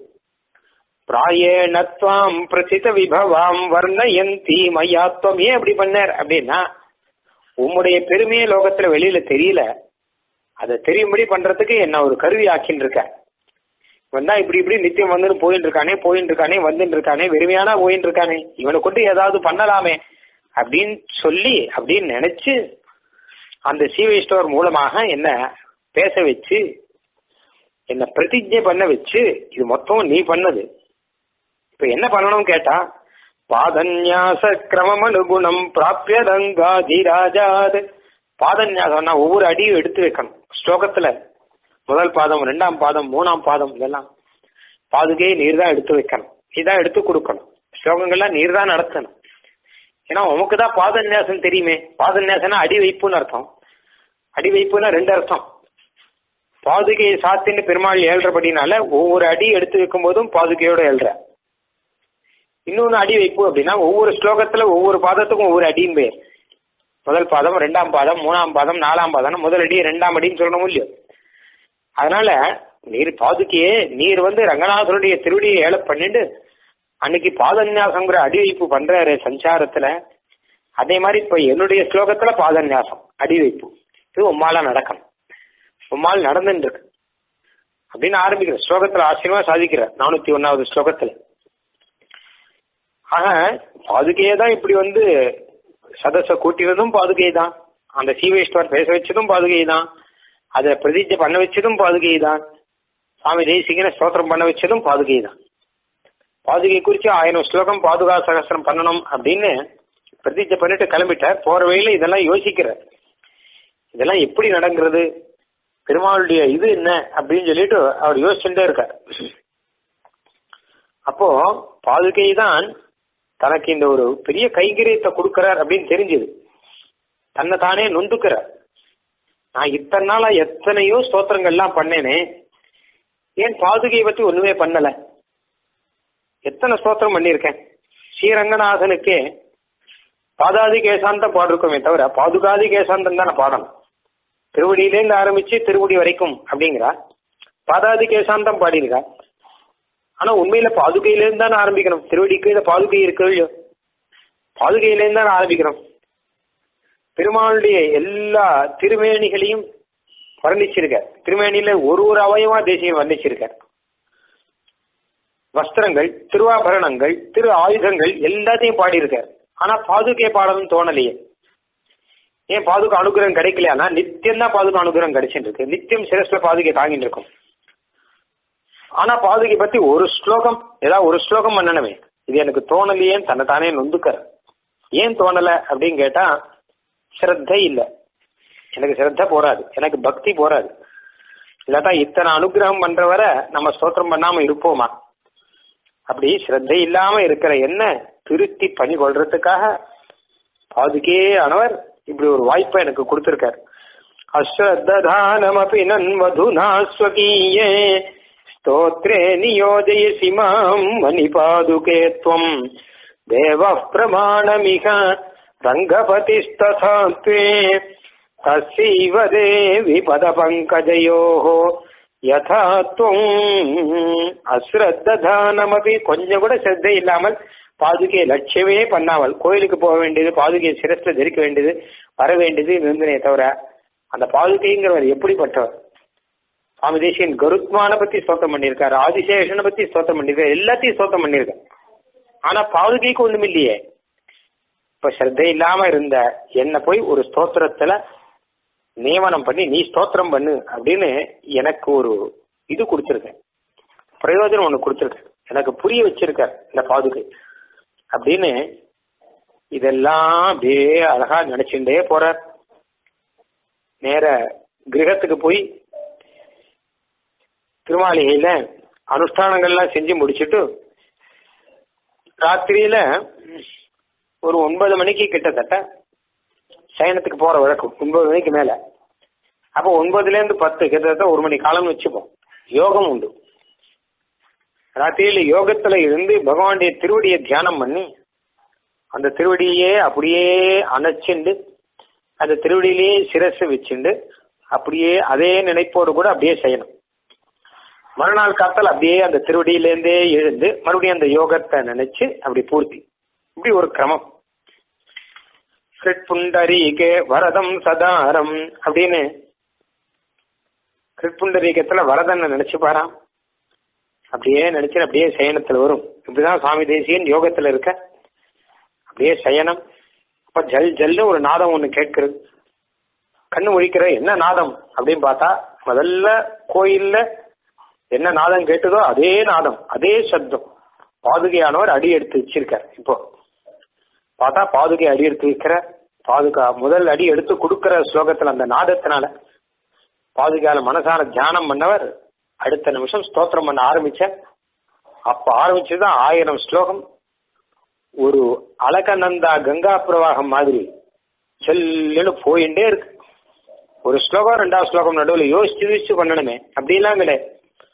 பிராயேணத்வாம் பிரசித விபவாம் வர்ணயந்தி மையாத்வம் ஏன் அப்படி பண்ணார் அப்படின்னா உம்முடைய பெருமையே லோகத்துல வெளியில தெரியல அதை தெரியும்படி பண்றதுக்கு என்ன ஒரு கருவி ஆக்கின்னு இருக்க இவன் தான் இப்படி இப்படி நித்தியம் வந்துன்னு போயின்னு இருக்கானே போயின்னு இருக்கானே வந்துன்னு இருக்கானே வெறுமையானா போயின்னு இருக்கானே இவனை கொண்டு ஏதாவது பண்ணலாமே அப்படின்னு சொல்லி அப்படின்னு நினைச்சு அந்த சீவை ஸ்டோர் மூலமாக என்ன பேச வச்சு என்ன பிரதிஜை பண்ண வச்சு இது மொத்தம் நீ பண்ணது இப்ப என்ன பண்ணணும் கேட்டா பாதன்யாச கிரமம் அனுகுணம் பிராப்பிய ரங்காதிராஜாத் பாதன்யாசம்னா ஒவ்வொரு அடியும் எடுத்து வைக்கணும் ஸ்லோகத்துல முதல் பாதம் ரெண்டாம் பாதம் மூணாம் பாதம் இதெல்லாம் பாதுகையை நீர் தான் எடுத்து வைக்கணும் நீ தான் எடுத்து கொடுக்கணும் ஸ்லோகங்கள்லாம் நீர் தான் நடத்தணும் ஏன்னா உமக்கு தான் பாதன்யாசம் தெரியுமே பாதன்யாசம்னா அடி வைப்புன்னு அர்த்தம் அடி வைப்புன்னா ரெண்டு அர்த்தம் பாதுகையை சாத்தின்னு பெருமாள் ஏழ்றபடினால ஒவ்வொரு அடி எடுத்து வைக்கும் போதும் பாதுகையோட ஏழ்ற இன்னொன்னு அடி வைப்பு அப்படின்னா ஒவ்வொரு ஸ்லோகத்துல ஒவ்வொரு பாதத்துக்கும் ஒவ்வொரு அடியும் பேர் முதல் பாதம் ரெண்டாம் பாதம் மூணாம் பாதம் நாலாம் பாதம் முதல் அடி ரெண்டாம் அடின்னு சொல்லணும் இல்லையோ அதனால நீர் பாதுகையே நீர் வந்து ரங்கநாதனுடைய திருவடியை ஏழ பண்ணிட்டு அன்னைக்கு பாதன்யாசங்கிற அடி வைப்பு பண்றாரு சஞ்சாரத்துல அதே மாதிரி இப்ப என்னுடைய ஸ்லோகத்துல பாதன்யாசம் அடி வைப்பு இது உம்மால நடக்கணும் உம்மால் நடந்துட்டு இருக்கு அப்படின்னு ஆரம்பிக்கிற ஸ்லோகத்துல ஆச்சரியமா சாதிக்கிற நானூத்தி ஒன்னாவது ஸ்லோகத்துல ஆக பாதுகையே தான் இப்படி வந்து சதச கூட்டினதும் பாதுகை தான் அந்த சீவேஸ்வர் பேச வச்சதும் பாதுகை தான் அதை பிரதிஜை பண்ண வச்சதும் பாதுகை தான் சுவாமி தேசிகனை ஸ்தோத்திரம் பண்ண வச்சதும் பாதுகை தான் பாதுகை குறித்து ஆயிரம் ஸ்லோகம் பாதுகா சகசிரம் பண்ணணும் அப்படின்னு பிரதிஜை பண்ணிட்டு கிளம்பிட்டார் போற வழியில இதெல்லாம் யோசிக்கிறார் இதெல்லாம் எப்படி நடங்கிறது பெருமாளுடைய இது என்ன அப்படின்னு சொல்லிட்டு அவர் யோசிச்சுட்டே இருக்கார் அப்போ பாதுகை தான் தனக்கு இந்த ஒரு பெரிய கைங்கரியத்தை கொடுக்கிறார் அப்படின்னு தெரிஞ்சது தன்னை தானே நொந்துக்கிறார் நான் இத்தனை நாளா எத்தனையோ ஸ்தோத்திரங்கள்லாம் பண்ணேனே ஏன் பாதுகையை பத்தி ஒண்ணுமே பண்ணல எத்தனை ஸ்தோத்திரம் பண்ணியிருக்கேன் ஸ்ரீரங்கநாதனுக்கே பாதாதி கேசாந்தம் பாடிருக்கோமே தவிர பாதுகாதி கேசாந்தம் தானே பாடணும் திருவடியிலேருந்து ஆரம்பிச்சு திருவடி வரைக்கும் அப்படிங்கிறா பாதாதி கேசாந்தம் பாடியிருக்கா ஆனா உண்மையில பாதுகையிலேருந்து தானே ஆரம்பிக்கணும் திருவடிக்கு இந்த பாதுகை இருக்கு இல்லையோ பாதுகையிலேருந்து தானே ஆரம்பிக்கணும் பெருமாளுடைய எல்லா திருமேனிகளையும் வர்ணிச்சிருக்கார் திருமேனியில ஒரு ஒரு அவயமா தேசியம் வர்ணிச்சிருக்கார் வஸ்திரங்கள் திருவாபரணங்கள் திரு ஆயுதங்கள் எல்லாத்தையும் பாடியிருக்கார் ஆனா பாதுகை பாடணும்னு தோணலையே ஏன் பாதுகா அனுகிரகம் கிடைக்கலையானா நித்தியம் தான் பாதுகா அனுகிரகம் கிடைச்சிட்டு இருக்கு நித்தியம் சிரஸ்ல பாதுகை தாங்கிட்டு இருக்கும் ஆனா பாதுகை பத்தி ஒரு ஸ்லோகம் ஏதாவது ஒரு ஸ்லோகம் பண்ணணுமே இது எனக்கு தோணலையேன்னு தன்னை தானே நொந்துக்கிற ஏன் தோணல அப்படின்னு கேட்டா ஸ்ரத்தை இல்ல எனக்கு ஸ்ரத்த போராது எனக்கு பக்தி போராது இல்லாட்டா இத்தனை அனுகிரகம் பண்றவரை நம்ம ஸ்தோத்திரம் பண்ணாம இருப்போமா அப்படி ஸ்ரத்தை இல்லாம இருக்கிற என்ன திருத்தி பணி கொள்றதுக்காக பாதுகே ஆனவர் இப்படி ஒரு வாய்ப்பை எனக்கு கொடுத்திருக்காரு அஸ்ரத்தானமபி நன்மதுனா ஸ்வகீயே स्तोत्रे नियोजयसि माम् मणिपादुके त्वम् देवः प्रमाणमिह रङ्गपतिस्तथा त्वे तस्यैव देवि पदपङ्कजयोः யதா துவம் அஸ்ரத்தானமபி கொஞ்சம் கூட ஸ்ரத்தை இல்லாமல் பாதுகையை லட்சியமே பண்ணாமல் கோயிலுக்கு போக வேண்டியது பாதுகையை சிரஸ்ல தரிக்க வேண்டியது வர வேண்டியது இருந்தனே தவிர அந்த பாதுகைங்கிறவர் எப்படிப்பட்டவர் சுவாமி தேசியன் கருத்மான பத்தி ஸ்தோத்திரம் பண்ணியிருக்காரு ஆதிசேஷனை பத்தி ஸ்தோத்திரம் பண்ணியிருக்காரு எல்லாத்தையும் ஸ்தோத்திரம் பண்ணியிருக்காரு ஆனா பாதுகைக்கு ஒண்ணும் இல்லையே இப்ப ஸ்ரத்தை இல்லாம இருந்த என்ன போய் ஒரு ஸ்தோத்திரத்துல நியமனம் பண்ணி நீ ஸ்தோத்திரம் பண்ணு அப்படின்னு எனக்கு ஒரு இது கொடுத்துருக்கேன் பிரயோஜனம் ஒண்ணு கொடுத்துருக்கேன் எனக்கு புரிய வச்சிருக்கார் இந்த பாதுகை அப்படின்னு இதெல்லாம் அப்படியே அழகா நினைச்சுட்டே போறார் நேர கிரகத்துக்கு போய் திருமாளிகையில அனுஷ்டானங்கள்லாம் செஞ்சு முடிச்சுட்டு ராத்திரியில ஒரு ஒன்பது மணிக்கு கிட்டத்தட்ட சயனத்துக்கு போற வழக்கம் ஒன்பது மணிக்கு மேல அப்போ ஒன்பதுல இருந்து பத்து கிட்டத்தட்ட ஒரு மணி காலம்னு வச்சுப்போம் யோகம் உண்டு ராத்திரியில யோகத்துல இருந்து பகவானுடைய திருவடியை தியானம் பண்ணி அந்த திருவடியே அப்படியே அணைச்சுண்டு அந்த திருவடியிலேயே சிரசு வச்சுண்டு அப்படியே அதே நினைப்போடு கூட அப்படியே செய்யணும் மறுநாள் காத்தால் அப்படியே அந்த திருவடியிலேருந்தே எழுந்து மறுபடியும் அந்த யோகத்தை நினைச்சு அப்படி பூர்த்தி இப்படி ஒரு கிரமம் கிருட்புண்டரீகே வரதம் சதாரம் அப்படின்னு கிருட்புண்டரீகத்துல வரதன் நினைச்சு பாராம் அப்படியே நினைச்சு அப்படியே சயனத்துல வரும் இப்படிதான் சுவாமி தேசியன் யோகத்துல இருக்க அப்படியே சயனம் அப்ப ஜல் ஜல்னு ஒரு நாதம் ஒண்ணு கேட்கிறது கண்ணு முழிக்கிற என்ன நாதம் அப்படின்னு பார்த்தா முதல்ல கோயில்ல என்ன நாதம் கேட்டதோ அதே நாதம் அதே சப்தம் பாதுகையானவர் அடி எடுத்து வச்சிருக்கார் இப்போ பார்த்தா பாதுகை அடி எடுத்து வைக்கிற பாதுகா முதல் அடி எடுத்து கொடுக்கிற ஸ்லோகத்துல அந்த நாதத்தினால பாதுகால மனசார தியானம் பண்ணவர் அடுத்த நிமிஷம் ஸ்தோத்திரம் பண்ண ஆரம்பிச்ச அப்ப ஆரம்பிச்சுதான் ஆயிரம் ஸ்லோகம் ஒரு அலகநந்தா கங்கா பிரவாகம் மாதிரி செல்லுன்னு போயிட்டே இருக்கு ஒரு ஸ்லோகம் ரெண்டாவது ஸ்லோகம் நடுவில் யோசிச்சு யோசிச்சு பண்ணணுமே அப்படிலாம் கிடையாது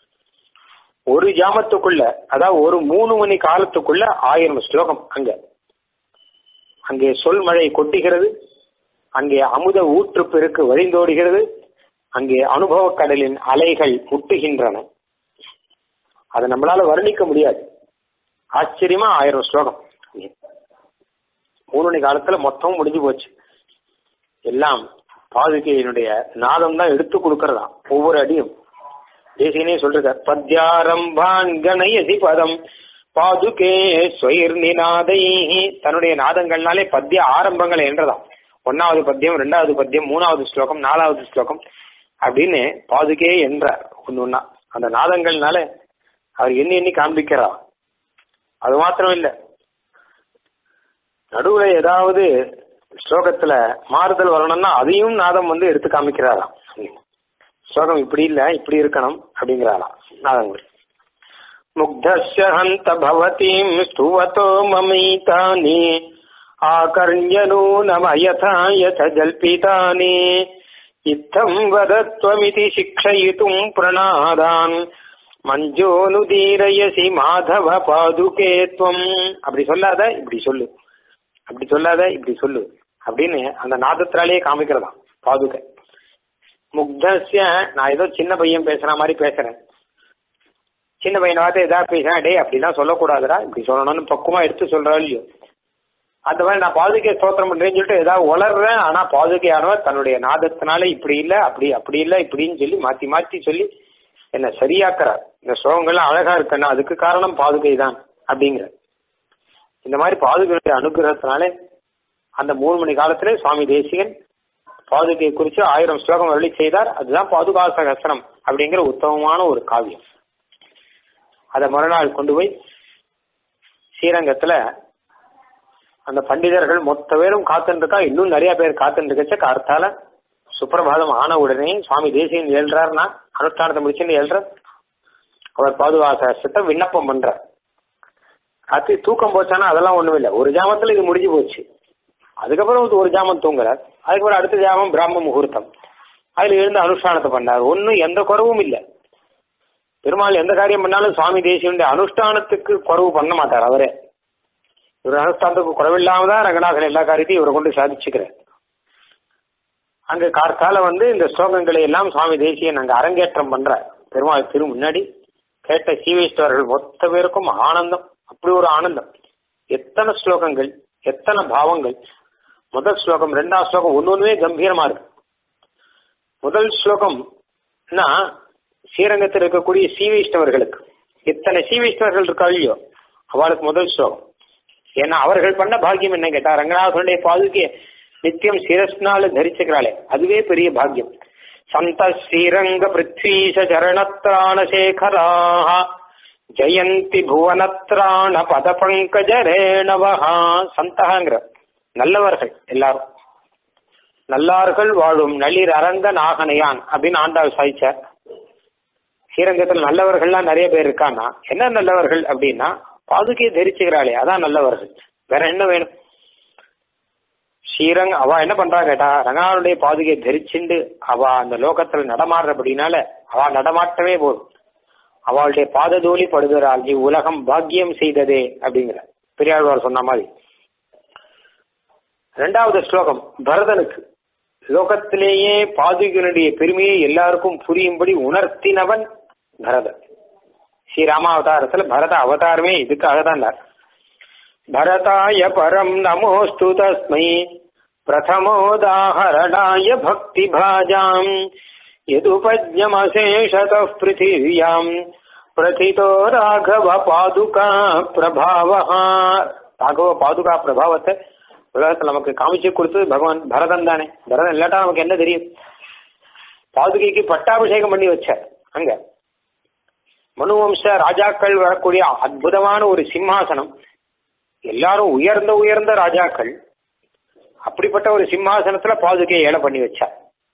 ஒரு ஜாமத்துக்குள்ள அதாவது ஒரு மூணு மணி காலத்துக்குள்ள ஆயிரம் ஸ்லோகம் அங்க அங்கே சொல் மழை கொட்டுகிறது அங்கே அமுத ஊற்று பெருக்கு வழிந்தோடுகிறது அங்கே அனுபவ கடலின் அலைகள் முட்டுகின்றன அதை நம்மளால வர்ணிக்க முடியாது ஆச்சரியமா ஆயிரம் ஸ்லோகம் மூணு மணி காலத்துல மொத்தம் முடிஞ்சு போச்சு எல்லாம் பாதுகையினுடைய நாதம் தான் எடுத்து கொடுக்கறதா ஒவ்வொரு அடியும் தேசியனே சொல்றார் பத்யாரம்பான் கணயசி பதம் பாதுகே ஸ்வயிர் நிநாதை தன்னுடைய நாதங்கள்னாலே பத்திய ஆரம்பங்கள் என்றதாம் ஒன்னாவது பத்தியம் ரெண்டாவது பத்தியம் மூணாவது ஸ்லோகம் நாலாவது ஸ்லோகம் அப்படின்னு பாதுகே என்றார் ஒன்னு ஒன்னா அந்த நாதங்கள்னால அவர் எண்ணி எண்ணி காண்பிக்கிறார் அது மாத்திரம் இல்ல நடுவுல ஏதாவது ஸ்லோகத்துல மாறுதல் வரணும்னா அதையும் நாதம் வந்து எடுத்து காமிக்கிறாராம் ஸ்லோகம் இப்படி இல்ல இப்படி இருக்கணும் அப்படிங்கிறாராம் நாதங்கள் முக்தஸ்ய ஹந்த பவதீம் ஸ்துவதோ மமைதானி ஆகர்ணியனூனமயதா யத ஜல்பிதானி இத்தம் வதத்வமிதி சிக்ஷயித்தும் பிரணாதான் மஞ்சோனுதீரயசி மாதவ பாதுகே துவம் அப்படி சொல்லாத இப்படி சொல்லு அப்படி சொல்லாத இப்படி சொல்லு அப்படின்னு அந்த நாதத்தினாலேயே காமிக்கிறதாம் பாதுகை முக்தஸ்ய நான் ஏதோ சின்ன பையன் பேசுற மாதிரி பேசுறேன் சின்ன பையனை பார்த்து ஏதாவது பேசுறேன் டேய் அப்படிலாம் சொல்லக்கூடாதுடா இப்படி சொல்லணும்னு பக்குவமா எடுத்து சொல்றா இல்லையோ அந்த மாதிரி நான் பாதுகை ஸ்தோத்திரம் பண்றேன்னு சொல்லிட்டு ஏதாவது வளர்றேன் ஆனா பாதுகையானவர் தன்னுடைய நாதத்தினால இப்படி இல்ல அப்படி அப்படி இல்ல இப்படின்னு சொல்லி மாத்தி மாத்தி சொல்லி என்ன சரியாக்குறார் இந்த ஸ்லோகங்கள்லாம் அழகா இருக்குன்னா அதுக்கு காரணம் பாதுகை தான் அப்படிங்கிற இந்த மாதிரி பாதுகையுடைய அனுகிரகத்தினாலே அந்த மூணு மணி காலத்திலே சுவாமி தேசிகன் பாதுகையை குறித்து ஆயிரம் ஸ்லோகம் அருளி செய்தார் அதுதான் பாதுகா சகசனம் அப்படிங்கிற உத்தமமான ஒரு காவியம் அதை மறுநாள் கொண்டு போய் ஸ்ரீரங்கத்துல அந்த பண்டிதர்கள் மொத்த பேரும் காத்துட்டு இருக்கா இன்னும் நிறைய பேர் காத்துட்டு இருக்கச்ச கார்த்தால சுப்பிரபாதம் ஆன உடனே சுவாமி தேசியன் எழுறாருன்னா அனுஷ்டானத்தை முடிச்சுன்னு எழுறார் அவர் பாதுகாசத்தை விண்ணப்பம் பண்றார் ராத்திரி தூக்கம் போச்சானா அதெல்லாம் ஒண்ணும் இல்லை ஒரு ஜாமத்துல இது முடிஞ்சு போச்சு அதுக்கப்புறம் இது ஒரு ஜாமம் தூங்குறார் அதுக்கப்புறம் அடுத்த ஜாமம் பிராம முகூர்த்தம் அதுல எழுந்து அனுஷ்டானத்தை பண்ணார் ஒன்னும் எந்த குறவும் இல்லை பெருமாள் எந்த காரியம் பண்ணாலும் சுவாமி தேசியனுடைய அனுஷ்டானத்துக்கு குறவு பண்ண மாட்டார் அவரே இவர் அனுஷ்டானத்துக்கு குறவில்லாம தான் ரங்கநாதன் எல்லா காரியத்தையும் இவரை கொண்டு சாதிச்சுக்கிறார் அங்க கார்த்தால வந்து இந்த ஸ்லோகங்களை எல்லாம் சுவாமி தேசியன் அங்க அரங்கேற்றம் பண்ற பெருமாள் திரு முன்னாடி கேட்ட சீவேஸ்வரர்கள் மொத்த பேருக்கும் ஆனந்தம் அப்படி ஒரு ஆனந்தம் எத்தனை ஸ்லோகங்கள் எத்தனை பாவங்கள் முதல் ஸ்லோகம் ரெண்டாம் ஸ்லோகம் ஒன்னு ஒண்ணுமே கம்பீரமா இருக்கு முதல் ஸ்லோகம்னா ஸ்ரீரங்கத்தில் இருக்கக்கூடிய சீவைஷ்ணவர்களுக்கு எத்தனை சீவைஷ்ணவர்கள் இருக்கா இல்லையோ அவளுக்கு முதல் ஸ்லோகம் ஏன்னா அவர்கள் பண்ண பாக்கியம் என்ன கேட்டா ரங்கநாதனுடைய பாதுகே நித்தியம் சிரஸ்னால தரிச்சுக்கிறாளே அதுவே பெரிய பாக்கியம் சந்த ஸ்ரீரங்க பிருத்வீஷ சரணத்ராண சேகராக ஜெயந்தி புவனத்ராண பத பங்கஜ ரேணவஹா சந்தகாங்கிற நல்லவர்கள் எல்லாரும் நல்லார்கள் வாழும் நளிர் அரங்க நாகனையான் அப்படின்னு ஆண்டாள் சாதிச்சார் ஸ்ரீரங்கத்தில் நல்லவர்கள்லாம் நிறைய பேர் இருக்கான்னா என்ன நல்லவர்கள் அப்படின்னா பாதுகையை தரிச்சுக்கிறாளே அதான் நல்லவர்கள் வேற என்ன வேணும் ஸ்ரீரங்க அவ என்ன பண்றா கேட்டா ரங்கநாதனுடைய பாதுகையை தரிச்சுண்டு அவ அந்த லோகத்துல நடமாடுறபடினால அவ நடமாட்டமே போதும் அவளுடைய பாததோலி படுகிறாள் இவ்வுலகம் பாக்கியம் செய்ததே அப்படிங்கிற பெரியாழ்வார் சொன்ன மாதிரி ரெண்டாவது ஸ்லோகம் பரதனுக்கு லோகத்திலேயே பாதுகனுடைய பெருமையை எல்லாருக்கும் புரியும்படி உணர்த்தினவன் பரதன் ஸ்ரீராமாவதாரத்துல பரத அவதாரமே இதுக்காக தான் பரதாய பரம் நமோஸ்து தஸ்மை பிரதமோதாஹரணாய பக்தி பாஜாம் யதுபஜ்ஞமசேஷத பிருத்திவியாம் பிரதிதோ ராகவ பாதுகா பிரபாவா ராகவ பாதுகா பிரபாவத்தை உலகத்தில் நமக்கு காமிச்சு கொடுத்தது பகவான் பரதன் தானே பரதன் இல்லாட்டா நமக்கு என்ன தெரியும் பாதுகைக்கு பட்டாபிஷேகம் பண்ணி வச்சார் அங்க மனுவம்ச ராஜாக்கள் வரக்கூடிய அற்புதமான ஒரு சிம்மாசனம் எல்லாரும் உயர்ந்த உயர்ந்த ராஜாக்கள் அப்படிப்பட்ட ஒரு சிம்மாசனத்துல பாதுகையை ஏழை பண்ணி வச்சார்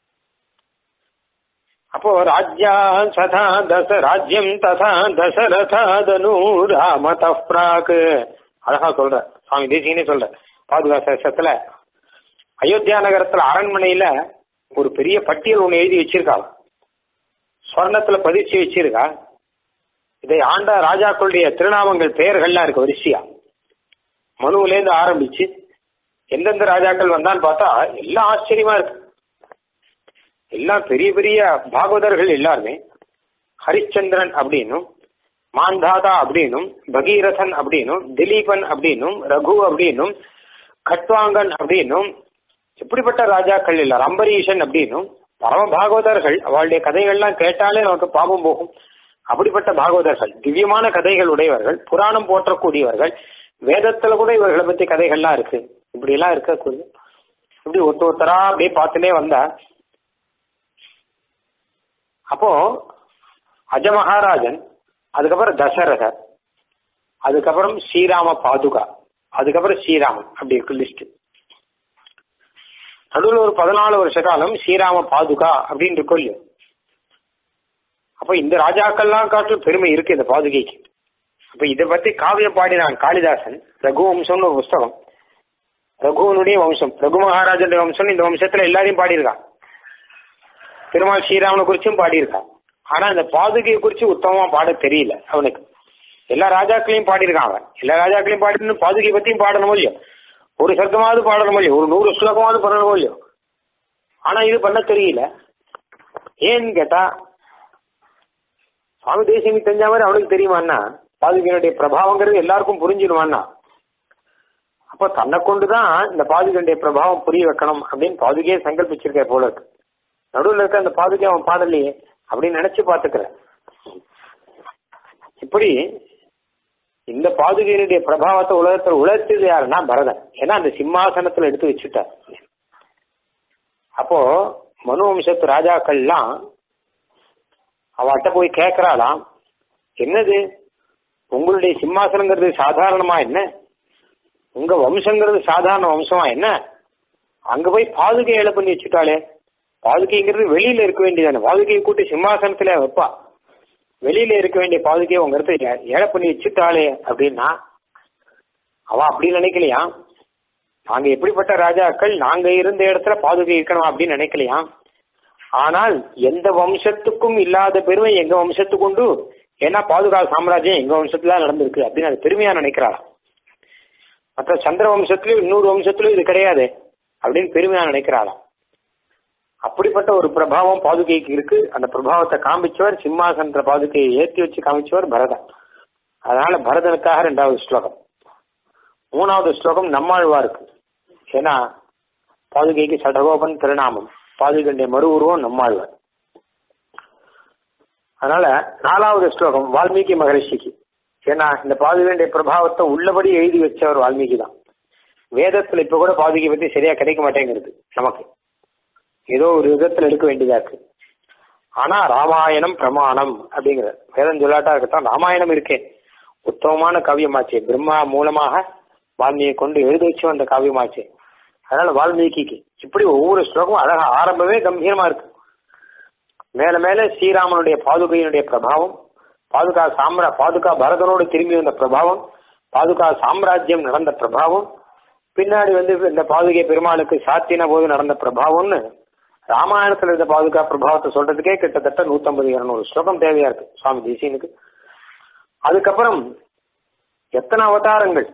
அப்போ ராஜ்யா சதா தச ராஜ்யம் ததா தசரதாதனு ராமத பிராக் அழகா சொல்ற சுவாமி தேசியனே சொல்ற பாதுகா சேஷத்துல அயோத்தியா நகரத்துல அரண்மனையில ஒரு பெரிய பட்டியல் ஒண்ணு எழுதி வச்சிருக்காங்க ஸ்வர்ணத்துல பதிச்சு வச்சிருக்கா இதை ஆண்ட ராஜாக்களுடைய திருநாமங்கள் பெயர்கள்லாம் இருக்கு வரிசையா மனுவிலேருந்து ஆரம்பிச்சு எந்தெந்த ராஜாக்கள் வந்தான்னு பார்த்தா எல்லாம் ஆச்சரியமா இருக்கு எல்லாம் பெரிய பெரிய பாகவதர்கள் எல்லாருமே ஹரிச்சந்திரன் அப்படின்னும் மாந்தாதா அப்படின்னும் பகீரதன் அப்படின்னும் திலீபன் அப்படின்னும் ரகு அப்படின்னும் கட்வாங்கன் அப்படின்னும் எப்படிப்பட்ட ராஜாக்கள் இல்ல அம்பரீஷன் அப்படின்னும் பரம பாகவதர்கள் அவளுடைய கதைகள்லாம் கேட்டாலே நமக்கு பாவம் போகும் அப்படிப்பட்ட பாகவதர்கள் திவ்யமான கதைகள் உடையவர்கள் புராணம் போற்றக்கூடியவர்கள் வேதத்துல கூட இவர்களை பத்தி கதைகள்லாம் இருக்கு இப்படி எல்லாம் இருக்கக்கூடிய இப்படி ஒருத்தர் ஒருத்தரா அப்படியே பார்த்துட்டே வந்தா அப்போ அஜ மகாராஜன் அதுக்கப்புறம் தசரதர் அதுக்கப்புறம் ஸ்ரீராம பாதுகா அதுக்கப்புறம் ஸ்ரீராமன் அப்படி இருக்கு லிஸ்ட் நடுவில் ஒரு பதினாலு வருஷ காலம் ஸ்ரீராம பாதுகா அப்படின்னு இருக்கும் இல்லையோ அப்ப இந்த ராஜாக்கள்லாம் காட்டும் பெருமை இருக்கு இந்த பாதுகைக்கு அப்ப இதை பத்தி காவியம் பாடினான் காளிதாசன் ரகுவம்சம்னு ஒரு புஸ்தகம் ரகுவனுடைய வம்சம் ரகு மகாராஜனுடைய வம்சம் இந்த வம்சத்துல எல்லாரையும் பாடியிருக்கான் திருமால் ஸ்ரீராமனை குறிச்சும் பாடியிருக்கான் ஆனா இந்த பாதுகையை குறிச்சு உத்தமமா பாட தெரியல அவனுக்கு எல்லா ராஜாக்களையும் பாடியிருக்கான் அவன் எல்லா ராஜாக்களையும் பாடினு பாதுகை பத்தியும் பாடணும் இல்லையோ ஒரு சர்க்கமாவது பாடணும் இல்லையோ ஒரு நூறு ஸ்லோகமாவது பண்ணணும் இல்லையோ ஆனா இது பண்ண தெரியல ஏன்னு கேட்டா சுவாமி தேசியனுக்கு தெரிஞ்ச மாதிரி அவனுக்கு தெரியுமான்னா பாதுகையினுடைய பிரபாவங்கிறது எல்லாருக்கும் புரிஞ்சிடுவான்னா அப்ப தன்னை கொண்டுதான் இந்த பாதுகையுடைய பிரபாவம் புரிய வைக்கணும் அப்படின்னு பாதுகையை சங்கல்பிச்சிருக்க போல இருக்கு நடுவில் இருக்க அந்த பாதுகை அவன் பாடலையே அப்படின்னு நினைச்சு பாத்துக்கிறேன் இப்படி இந்த பாதுகையினுடைய பிரபாவத்தை உலகத்தில் உலர்த்தது யாருன்னா பரதன் ஏன்னா அந்த சிம்மாசனத்துல எடுத்து வச்சுட்டார் அப்போ மனு வம்சத்து ராஜாக்கள்லாம் அவட்ட போய் கேட்கறாளாம் என்னது உங்களுடைய சிம்மாசனங்கிறது சாதாரணமா என்ன உங்க வம்சங்கிறது சாதாரண வம்சமா என்ன அங்க போய் பாதுகை ஏழை பண்ணி வச்சுட்டாளே பாதுகைங்கிறது வெளியில இருக்க வேண்டியதானே பாதுகையை கூட்டி சிம்மாசனத்துல வைப்பா வெளியில இருக்க வேண்டிய பாதுகையை உங்க இடத்துல ஏழை பண்ணி வச்சுட்டாளே அப்படின்னா அவ அப்படி நினைக்கலையா நாங்க எப்படிப்பட்ட ராஜாக்கள் நாங்க இருந்த இடத்துல பாதுகை இருக்கணும் அப்படின்னு நினைக்கலையா ஆனால் எந்த வம்சத்துக்கும் இல்லாத பெருமை எங்க வம்சத்துக்கு உண்டு ஏன்னா பாதுகா சாம்ராஜ்யம் எங்க வம்சத்துல நடந்திருக்கு அப்படின்னு அது பெருமையா நினைக்கிறாளாம் மற்ற சந்திர வம்சத்திலயும் இன்னொரு வம்சத்திலயும் இது கிடையாது அப்படின்னு பெருமையா நினைக்கிறாளாம் அப்படிப்பட்ட ஒரு பிரபாவம் பாதுகைக்கு இருக்கு அந்த பிரபாவத்தை காமிச்சவர் சிம்மாசனத்துல பாதுகையை ஏற்றி வச்சு காமிச்சவர் பரதன் அதனால பரதனுக்காக ரெண்டாவது ஸ்லோகம் மூணாவது ஸ்லோகம் நம்மாழ்வாருக்கு ஏன்னா பாதுகைக்கு சடகோபன் திருநாமம் பாதுகையுடைய மறு உருவம் நம்மாழ்வார் அதனால நாலாவது ஸ்லோகம் வால்மீகி மகரிஷிக்கு ஏன்னா இந்த பாதுகையுடைய பிரபாவத்தை உள்ளபடி எழுதி வச்சவர் வால்மீகி தான் வேதத்துல இப்ப கூட பாதுகை பத்தி சரியா கிடைக்க மாட்டேங்கிறது நமக்கு ஏதோ ஒரு விதத்துல எடுக்க வேண்டியதா இருக்கு ஆனா ராமாயணம் பிரமாணம் அப்படிங்கிற வேதம் சொல்லாட்டா இருக்கட்டும் ராமாயணம் இருக்கே உத்தமமான காவியமாச்சே பிரம்மா மூலமாக வால்மீகி கொண்டு எழுதி வச்சு வந்த காவியமாச்சே அதனால வால்மீகிக்கு இப்படி ஒவ்வொரு ஸ்லோகமும் அழகா ஆரம்பமே கம்பீரமா இருக்கு மேல மேல ஸ்ரீராமனுடைய பாதுகையினுடைய பிரபாவம் பாதுகா சாம்ரா பாதுகா பரதனோடு திரும்பி வந்த பிரபாவம் பாதுகா சாம்ராஜ்யம் நடந்த பிரபாவம் பின்னாடி வந்து இந்த பாதுகை பெருமாளுக்கு சாத்தின போது நடந்த பிரபாவம்னு ராமாயணத்துல இருந்த பாதுகா பிரபாவத்தை சொல்றதுக்கே கிட்டத்தட்ட நூத்தம்பது இருநூறு ஸ்லோகம் தேவையா இருக்கு சுவாமி தேசியனுக்கு அதுக்கப்புறம் எத்தனை அவதாரங்கள்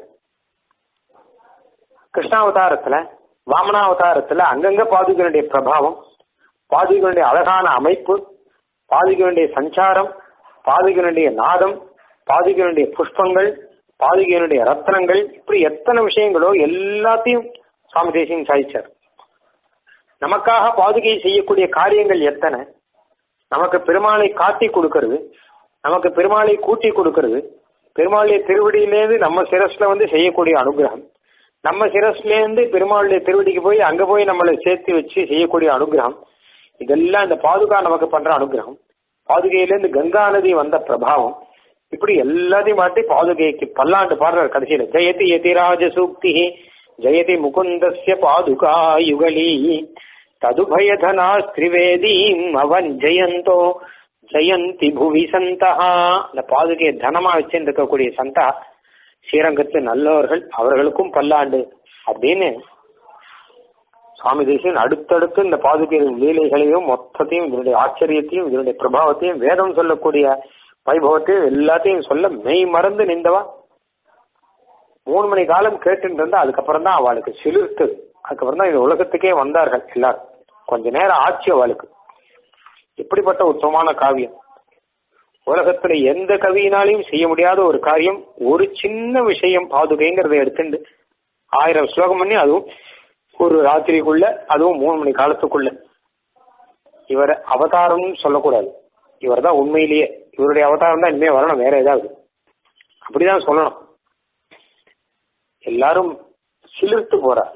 கிருஷ்ணாவதாரத்துல வாமனாவதாரத்துல அங்கங்க பாதுகையினுடைய பிரபாவம் பாதுகையினுடைய அழகான அமைப்பு பாதுகையினுடைய சஞ்சாரம் பாதுகையினுடைய நாதம் பாதுகையினுடைய புஷ்பங்கள் பாதுகையினுடைய ரத்னங்கள் இப்படி எத்தனை விஷயங்களோ எல்லாத்தையும் சுவாமி தேசியம் சாதிச்சார் நமக்காக பாதுகை செய்யக்கூடிய காரியங்கள் எத்தனை நமக்கு பெருமாளை காட்டி கொடுக்கறது நமக்கு பெருமாளை கூட்டி கொடுக்கறது பெருமாளுடைய திருவடியிலேருந்து நம்ம சிரஸ்ல வந்து செய்யக்கூடிய அனுகிரகம் நம்ம சிரஸ்லேருந்து பெருமாளுடைய திருவடிக்கு போய் அங்க போய் நம்மளை சேர்த்து வச்சு செய்யக்கூடிய அனுகிரகம் இதெல்லாம் இந்த பாதுகா நமக்கு பண்ற அனுகிரகம் பாதுகையிலேருந்து கங்கா நதி வந்த பிரபாவம் இப்படி எல்லாத்தையும் மாட்டி பாதுகைக்கு பல்லாண்டு பாடுறார் கடைசியில ஜெயதி யதிராஜ சூக்தி ஜெயதி முகுந்தஸ்ய பாதுகா யுகலி ததுபயதனா திரிவேதீம் அவன் ஜெயந்தோ ஜெயந்தி புவி சந்தா இந்த பாதுகையை தனமா வச்சிருக்கக்கூடிய சந்தா ஸ்ரீரங்கத்து நல்லவர்கள் அவர்களுக்கும் பல்லாண்டு அப்படின்னு சுவாமி தேசியன் அடுத்தடுத்து இந்த பாதுகை லீலைகளையும் மொத்தத்தையும் இதனுடைய ஆச்சரியத்தையும் இதனுடைய பிரபாவத்தையும் வேதம் சொல்லக்கூடிய வைபவத்தையும் எல்லாத்தையும் சொல்ல மெய் மறந்து நின்றவா மூணு மணி காலம் கேட்டுட்டு இருந்தா அதுக்கப்புறம் தான் அவளுக்கு சிலிர்த்தது அதுக்கப்புறம் தான் இந்த உலகத்துக்கே வந்தார்கள் எல்லாரும் கொஞ்ச நேரம் ஆச்சு அவளுக்கு இப்படிப்பட்ட உத்தமமான காவியம் உலகத்துல எந்த கவியினாலையும் செய்ய முடியாத ஒரு காரியம் ஒரு சின்ன விஷயம் பாதுகைங்கிறத எடுத்துட்டு ஆயிரம் ஸ்லோகம் பண்ணி அதுவும் ஒரு ராத்திரிக்குள்ள அதுவும் மூணு மணி காலத்துக்குள்ள இவர் அவதாரம்னு சொல்லக்கூடாது இவர் தான் உண்மையிலேயே இவருடைய அவதாரம் தான் இனிமே வரணும் வேற ஏதாவது அப்படிதான் சொல்லணும் எல்லாரும் சிலிர்த்து போறார்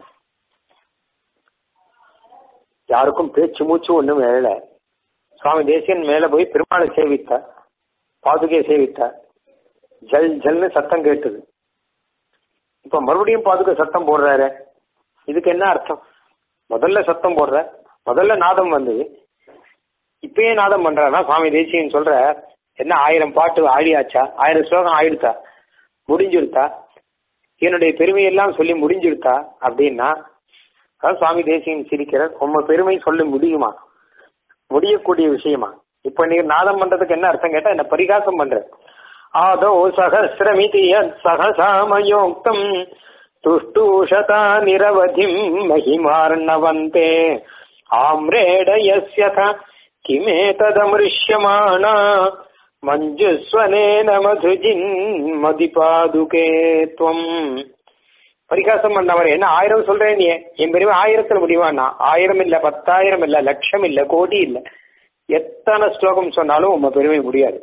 யாருக்கும் பேச்சு மூச்சு ஒண்ணும் எழல சுவாமி தேசியன் மேல போய் பெருமாளை சேவித்தார் பாதுகையை சேவித்தார் ஜல் ஜல்னு சத்தம் கேட்டது இப்ப மறுபடியும் பாதுகை சத்தம் போடுறாரு இதுக்கு என்ன அர்த்தம் முதல்ல சத்தம் போடுற முதல்ல நாதம் வந்தது இப்பயே நாதம் பண்றாருன்னா சுவாமி தேசியன் சொல்ற என்ன ஆயிரம் பாட்டு ஆடியாச்சா ஆயிரம் ஸ்லோகம் ஆயிடுத்தா முடிஞ்சிருத்தா என்னுடைய பெருமையெல்லாம் சொல்லி முடிஞ்சிருத்தா அப்படின்னா அதான் சுவாமி தேசியன் சிரிக்கிறார் உங்க பெருமை சொல்ல முடியுமா முடியக்கூடிய விஷயமா இப்ப நீ நாதம் பண்றதுக்கு என்ன அர்த்தம் கேட்டா என்ன பரிகாசம் பண்ற ஆதோ சகசிரமிதி சகசாமயோக்தம் துஷ்டூஷதா நிரவதிம் மகிமார்ணவந்தே ஆம்ரேடயஸ்யத கிமேததமிருஷ்யமாணா மஞ்சுஸ்வனேன மதுஜின் மதிபாதுகே துவம் பரிகாசம் பண்ணவர் என்ன ஆயிரம் சொல்றேன் நீ என் பெருமை ஆயிரத்துல முடியுமாண்ணா ஆயிரம் இல்ல பத்தாயிரம் இல்ல லட்சம் இல்ல கோடி இல்ல எத்தனை ஸ்லோகம் சொன்னாலும் உங்க பெருமை முடியாது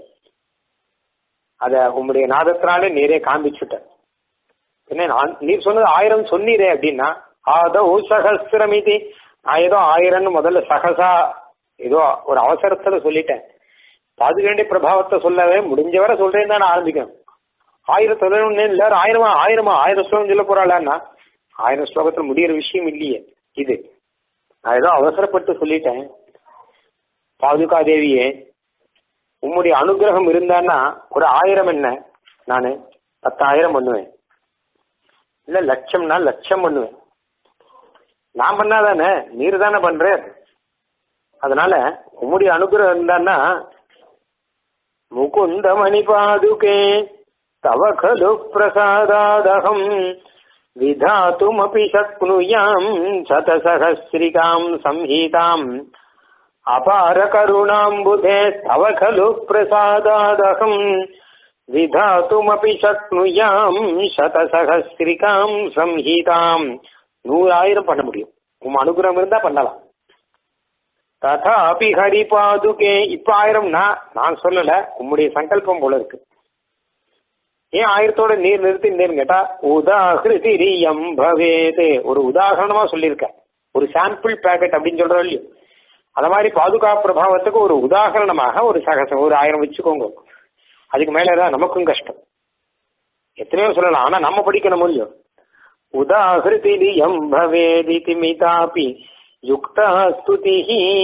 அத உங்களுடைய நாதத்தினாலே நீரே காண்பிச்சுட்ட என்ன நான் நீர் சொன்னது ஆயிரம் சொன்னீரே அப்படின்னா ஆதோ சகசிரம் இது நான் ஏதோ ஆயிரம்னு முதல்ல சகசா ஏதோ ஒரு அவசரத்துல சொல்லிட்டேன் பாதுகாண்டி பிரபாவத்தை சொல்லவே முடிஞ்சவரை சொல்றேன் தான் ஆரம்பிக்கணும் ஆயிரம் சொல்லணும்னு எல்லாரும் ஆயிரமா ஆயிரமா ஆயிரம் ஸ்லோகம் சொல்ல போறாளான்னா ஆயிரம் ஸ்லோகத்துல முடியிற விஷயம் இல்லையே இது நான் ஏதோ அவசரப்பட்டு சொல்லிட்டேன் பாதுகா தேவியே உம்முடைய அனுகிரகம் இருந்தான்னா ஒரு ஆயிரம் என்ன நானு பத்தாயிரம் பண்ணுவேன் இல்ல லட்சம்னா லட்சம் பண்ணுவேன் நான் பண்ணாதானே நீர் தானே பண்ற அதனால உம்முடைய அனுகிரகம் இருந்தான்னா முகுந்த மணி பாதுகே தவ खलु பிரசாதாதகம் விதாத்துமபி சக்னுயாம் சதசகஸ்ரிகாம் சம்ஹீதாம் அபார கருணாம்புதே தவ खलु பிரசாதாதகம் விதாத்துமபி சக்னுயாம் சதசகஸ்திரிகாம் சம்ஹிதாம் நூறாயிரம் பண்ண முடியும் உம் அனுகிரகம் இருந்தா பண்ணலாம் ததாபி ஹரி பாதுகே இப்ப ஆயிரம்னா நான் சொல்லல உம்முடைய சங்கல்பம் போல இருக்கு ஏன் ஆயிரத்தோட நீர் நிறுத்தினேன்னு கேட்டா உதாகிருதிரியம் பவேதே ஒரு உதாரணமா சொல்லியிருக்க ஒரு சாம்பிள் பேக்கெட் அப்படின்னு சொல்றோம் இல்லையோ அந்த மாதிரி பாதுகா பிரபாவத்துக்கு ஒரு உதாரணமாக ஒரு சகசம் ஒரு ஆயிரம் வச்சுக்கோங்க அதுக்கு மேல தான் நமக்கும் கஷ்டம் எத்தனையோ சொல்லலாம் ஆனா நம்ம படிக்கணும் இல்லையோ உதாகிருதிரியம் பவேதிதி மிதாபி யுக்தா ஸ்துதி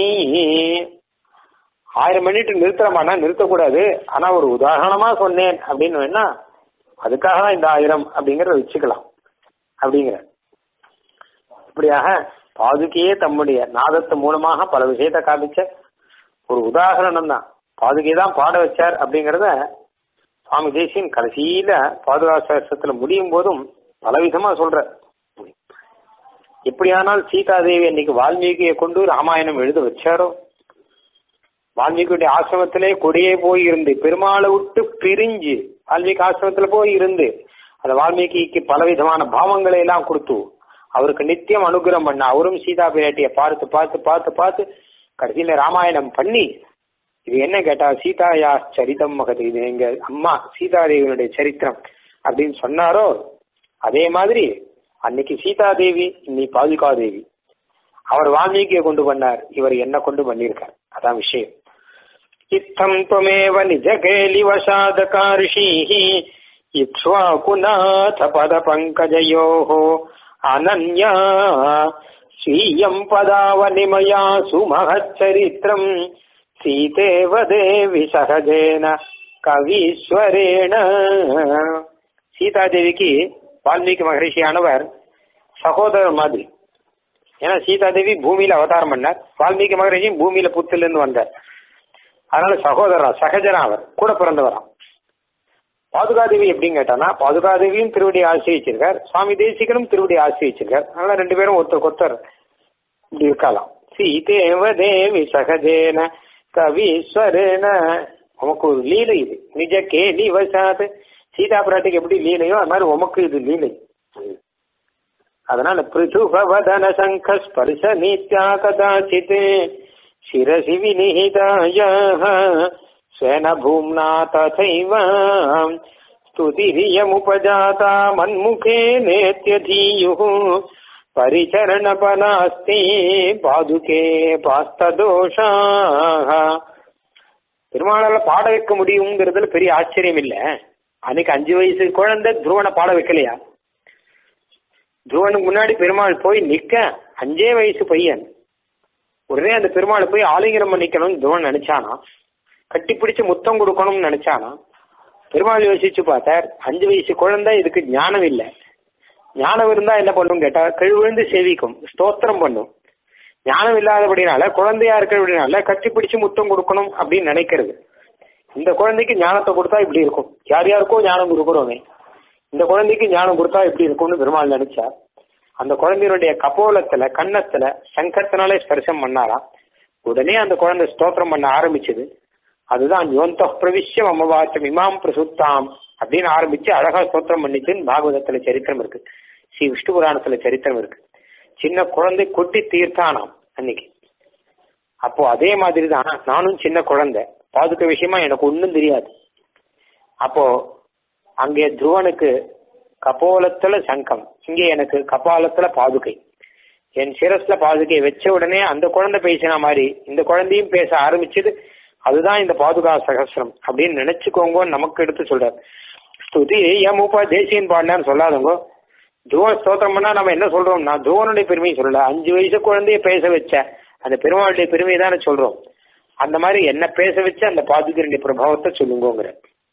ஆயிரம் மினிட் நிறுத்துறமானா நிறுத்தக்கூடாது ஆனா ஒரு உதாரணமா சொன்னேன் அப்படின்னு வேணா அதுக்காக தான் இந்த ஆயிரம் அப்படிங்கறத வச்சுக்கலாம் அப்படிங்கிற இப்படியாக பாதுகையே தம்முடைய நாதத்து மூலமாக பல விஷயத்தை காமிச்ச ஒரு உதாரணம் தான் பாதுகை தான் பாட வச்சார் அப்படிங்கறத சுவாமி தேசியன் கடைசியில பாதுகாசத்துல முடியும் போதும் பலவிதமா சொல்ற எப்படியானால் சீதாதேவி அன்னைக்கு வால்மீகியை கொண்டு ராமாயணம் எழுத வச்சாரோ வால்மீகியுடைய ஆசிரமத்திலே கொடியே போய் இருந்து பெருமாளை விட்டு பிரிஞ்சு வால்மீகி ஆசிரமத்துல போய் இருந்து அந்த வால்மீகிக்கு பலவிதமான பாவங்களை எல்லாம் கொடுத்து அவருக்கு நித்தியம் அனுகிரகம் பண்ண அவரும் சீதா பிராட்டிய பார்த்து பார்த்து பார்த்து பார்த்து கடைசியில ராமாயணம் பண்ணி இது என்ன கேட்டா சீதாயா சரிதம் மகது இது எங்க அம்மா சீதாதேவியினுடைய சரித்திரம் அப்படின்னு சொன்னாரோ அதே மாதிரி அன்னைக்கு சீதாதேவி இன்னி பாதுகாதேவி அவர் வால்மீகியை கொண்டு பண்ணார் இவர் என்ன கொண்டு பண்ணியிருக்கார் அதான் விஷயம் இத்தம் துவமேவ நிஜ கேலி வசாதகார்ஷீः இக்ஷ்வாகுநாத பத பங்கஜயோः அனன்யா ஸ்வீயம் பதாவனிமயா சுமஹச்சரித்திரம் சீதேவ தேவி சகஜேன கவீஸ்வரேண சீதாதேவிக்கு வால்மீகி மகரிஷியானவர் சகோதரர் மாதிரி ஏன்னா சீதாதேவி பூமியில அவதாரம் பண்ணார் வால்மீகி மகரிஷி பூமியில புத்துல இருந்து வந்தார் அதனால சகோதரா சகஜனா அவர் கூட பிறந்தவராம் பாதுகாதேவி எப்படின்னு கேட்டானா பாதுகாதேவியும் திருவடி ஆசிரிச்சிருக்கார் சுவாமி தேசிகனும் திருவடி ஆசிரிச்சிருக்கார் அதனால ரெண்டு பேரும் ஒருத்தர் ஒருத்தர் இப்படி இருக்கலாம் சீதேவ தேவி சகஜேன கவீஸ்வரேன உமக்கு ஒரு லீலை இது நிஜ கேலி வசாத் சீதா பிராட்டிக்கு எப்படி லீலையோ அது மாதிரி உமக்கு இது லீலை அதனால பிருதுபவதன சங்க ஸ்பர்ஷ நீத்யா கதாச்சித் சிரசி விநிஹிதாய ஸ்வேன பூம்னா ததைவ ஸ்துதிரியமுபஜாதா மன்முகே நேத்யதீயுः பரிச்சரணபனாஸ்தி பாதுகே பாஸ்ததோஷாக பெருமாளால பாட வைக்க முடியுங்கிறதுல பெரிய ஆச்சரியம் இல்ல அன்னைக்கு அஞ்சு வயசு குழந்தை துருவனை பாட வைக்கலையா துருவனுக்கு முன்னாடி பெருமாள் போய் நிக்க அஞ்சே வயசு பையன் உடனே அந்த பெருமாளை போய் ஆலிங்கனம் பண்ணிக்கணும்னு துருவன் நினைச்சானா கட்டி பிடிச்சு முத்தம் கொடுக்கணும்னு நினைச்சானா பெருமாள் யோசிச்சு பார்த்தார் அஞ்சு வயசு குழந்தை இதுக்கு ஞானம் இல்லை ஞானம் இருந்தா என்ன பண்ணும் கேட்டா கழுவிழுந்து சேவிக்கும் ஸ்தோத்திரம் பண்ணும் ஞானம் இல்லாதபடினால குழந்தையா இருக்கிறபடினால கட்டி பிடிச்சு முத்தம் கொடுக்கணும் அப்படின்னு நினைக்கிறது இந்த குழந்தைக்கு ஞானத்தை கொடுத்தா இப்படி இருக்கும் யார் யாருக்கோ ஞானம் கொடுக்குறோமே இந்த குழந்தைக்கு ஞானம் கொடுத்தா இப்படி இருக்கும்னு பெருமாள் நினைச்சா அந்த குழந்தையினுடைய கபோலத்துல கன்னத்துல சங்கத்தினாலே ஸ்பர்சம் பண்ணாராம் உடனே அந்த குழந்தை ஸ்தோத்திரம் பண்ண ஆரம்பிச்சது அதுதான் யோந்த பிரவிஷ்யம் அம்மவாச்சம் இமாம் பிரசுத்தாம் அப்படின்னு ஆரம்பிச்சு அழகா ஸ்தோத்திரம் பண்ணிச்சுன்னு பாகவதத்துல சரித்திரம் இருக்கு ஸ்ரீ விஷ்ணு புராணத்துல சரித்திரம் இருக்கு சின்ன குழந்தை கொட்டி தீர்த்தானாம் அன்னைக்கு அப்போ அதே மாதிரி தான் நானும் சின்ன குழந்தை பாதுக்க விஷயமா எனக்கு ஒன்றும் தெரியாது அப்போ அங்கே துருவனுக்கு கபோலத்துல சங்கம் இங்கே எனக்கு கபாலத்துல பாதுகை என் சிரஸ்ல பாதுகை வச்ச உடனே அந்த குழந்தை பேசின மாதிரி இந்த குழந்தையும் பேச ஆரம்பிச்சது அதுதான் இந்த பாதுகா சகசிரம் அப்படின்னு நினைச்சுக்கோங்கன்னு நமக்கு எடுத்து சொல்றாரு ஸ்துதி எம் உபதேசின்னு பாடினான்னு சொல்லாதவங்க துருவன் ஸ்தோத்திரம் பண்ணா நம்ம என்ன சொல்றோம்னா துருவனுடைய பெருமையை சொல்லல அஞ்சு வயசு குழந்தைய பேச வச்ச அந்த பெருமாளுடைய பெருமையை தானே சொல்றோம் அந்த மாதிரி என்ன பேச வச்சு அந்த பாதுகையுடைய பிரபாவத்தை சொல்லுங்கோங்கிற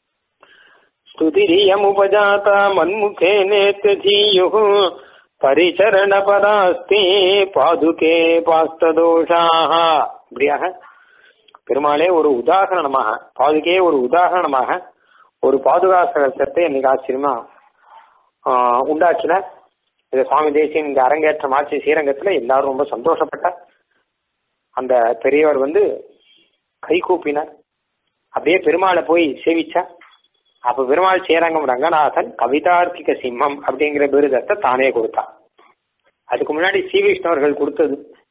ஸ்துதிரியமுபஜாதா மன்முகே நேத்தீயு பரிச்சரண பராஸ்தி பாதுகே பாஸ்ததோஷாக இப்படியாக பெருமாளே ஒரு உதாரணமாக பாதுகையே ஒரு உதாரணமாக ஒரு பாதுகா சகசத்தை இன்னைக்கு ஆச்சரியமா உண்டாக்கினார் இது சுவாமி தேசியன் இந்த அரங்கேற்றம் ஆட்சி ஸ்ரீரங்கத்துல எல்லாரும் ரொம்ப சந்தோஷப்பட்டார் அந்த பெரியவர் வந்து கை கூப்பினார் அப்படியே பெருமாளை போய் சேவிச்சா அப்ப பெருமாள் ஸ்ரீரங்கம் ரங்கநாதன் கவிதார்த்திக சிம்மம் அப்படிங்கிற விருதத்தை தானே கொடுத்தான் அதுக்கு முன்னாடி சி விஷ்ணவர்கள் கொடுத்தது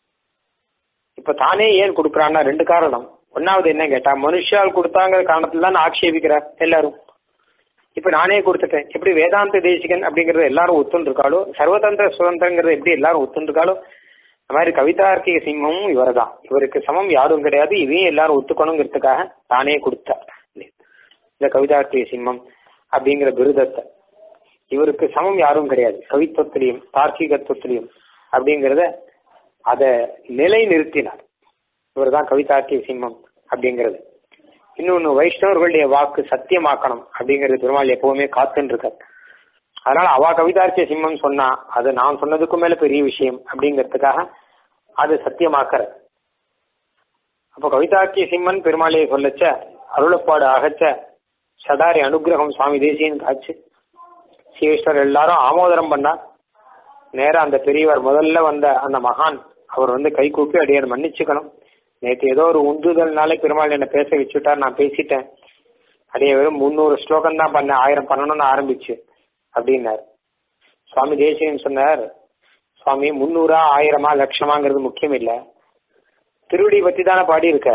இப்ப தானே ஏன் கொடுக்குறான்னா ரெண்டு காரணம் ஒன்னாவது என்ன கேட்டா மனுஷால் கொடுத்தாங்கிற காரணத்துல தான் ஆட்சேபிக்கிறார் எல்லாரும் இப்ப நானே கொடுத்துட்டேன் எப்படி வேதாந்த தேசிகன் அப்படிங்கறது எல்லாரும் ஒத்துன்னு இருக்காளோ சர்வதந்திர சுதந்திரங்கிறது எப்படி எல்லாரும் ஒத்துன்னு இருக்காளோ அந்த மாதிரி கவிதார்த்திக சிம்மமும் இவர் தான் இவருக்கு சமம் யாரும் கிடையாது இதையும் எல்லாரும் ஒத்துக்கணுங்கிறதுக்காக தானே கொடுத்தார் இந்த கவிதார்த்திக சிம்மம் அப்படிங்கிற விருதத்தை இவருக்கு சமம் யாரும் கிடையாது கவித்துவத்திலையும் தார்க்கிகத்துவத்திலையும் அப்படிங்கிறத அதை நிலை நிறுத்தினார் இவர் தான் கவிதார்த்திக சிம்மம் அப்படிங்கிறது இன்னொன்னு வைஷ்ணவர்களுடைய வாக்கு சத்தியமாக்கணும் அப்படிங்கிறது பெருமாள் எப்பவுமே காத்துன்னு இருக்கார் அதனால அவ கவிதார்த்திய சிம்மம் சொன்னா அது நான் சொன்னதுக்கும் மேல பெரிய விஷயம் அப்படிங்கிறதுக்காக அது சத்தியமாக்கிற அப்ப கவிதார்த்திய சிம்மன் பெருமாளையை சொல்லச்ச அருளப்பாடு அகச்ச சதாரி அனுகிரகம் சுவாமி தேசியன் காட்சி சீவேஸ்வர் எல்லாரும் ஆமோதரம் பண்ணார் நேரா அந்த பெரியவர் முதல்ல வந்த அந்த மகான் அவர் வந்து கை கூப்பி அடியார் மன்னிச்சுக்கணும் நேற்று ஏதோ ஒரு உந்துதல்னாலே பெருமாள் என்னை பேச வச்சுட்டார் நான் பேசிட்டேன் அடைய வெறும் முந்நூறு ஸ்லோகம் தான் பண்ணேன் ஆயிரம் பண்ணணும்னு ஆரம்பிச்சு அப்படின்னார் சுவாமி தேசியன் சொன்னார் சுவாமி முந்நூறா ஆயிரமா லட்சமாங்கிறது முக்கியம் இல்ல திருவடி பத்தி தானே பாடி இருக்க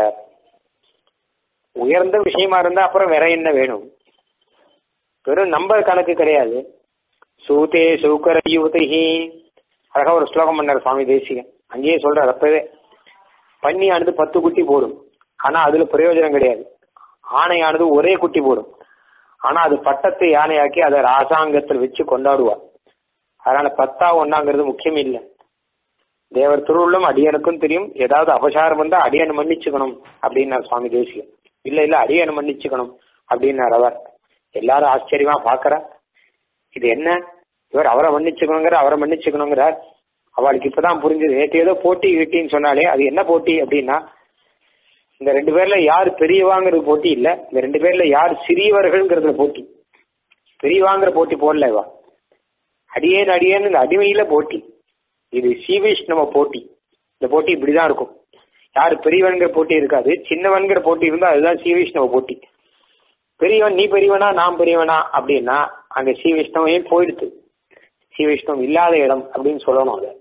உயர்ந்த விஷயமா இருந்தா அப்புறம் வேற என்ன வேணும் வெறும் நம்பர் கணக்கு கிடையாது சூதே சூக்கர யுவதிஹி அழகா ஒரு ஸ்லோகம் பண்ணார் சுவாமி தேசிகன் அங்கேயே சொல்றார் அப்பவே பன்னியானது பத்து குட்டி போடும் ஆனா அதுல பிரயோஜனம் கிடையாது ஆணையானது ஒரே குட்டி போடும் ஆனா அது பட்டத்தை யானையாக்கி அதை ராசாங்கத்தில் வச்சு கொண்டாடுவார் அதனால பத்தா ஒன்னாங்கிறது முக்கியம் இல்லை தேவர் திருவுள்ளம் அடியனுக்கும் தெரியும் ஏதாவது அபசாரம் வந்தா அடியனை மன்னிச்சுக்கணும் அப்படின்னார் சுவாமி தேசியம் இல்ல இல்ல அடியனை மன்னிச்சுக்கணும் அப்படின்னார் அவர் எல்லாரும் ஆச்சரியமா பாக்குறா இது என்ன இவர் அவரை மன்னிச்சுக்கணுங்கிற அவரை மன்னிச்சுக்கணுங்கிறார் அவளுக்கு இப்பதான் புரிஞ்சது நேற்று ஏதோ போட்டி கிட்டின்னு சொன்னாலே அது என்ன போட்டி அப்படின்னா இந்த ரெண்டு பேர்ல யார் பெரியவாங்கிறது போட்டி இல்ல இந்த ரெண்டு பேர்ல யார் சிறியவர்கள்ங்கிறது போட்டி பெரியவாங்கிற போட்டி போடல இவா அடியேன் அடியேன் இந்த அடிமையில போட்டி இது சீவைஷ்ணவ போட்டி இந்த போட்டி இப்படிதான் இருக்கும் யார் பெரியவன்கிற போட்டி இருக்காது சின்னவன்கிற போட்டி இருந்தா அதுதான் சீவைஷ்ணவ போட்டி பெரியவன் நீ பெரியவனா நான் பெரியவனா அப்படின்னா அங்க ஸ்ரீவிஷ்ணவையே போயிடுது ஸ்ரீவிஷ்ணவம் இல்லாத இடம் அப்படின்னு சொல்லணும் அதை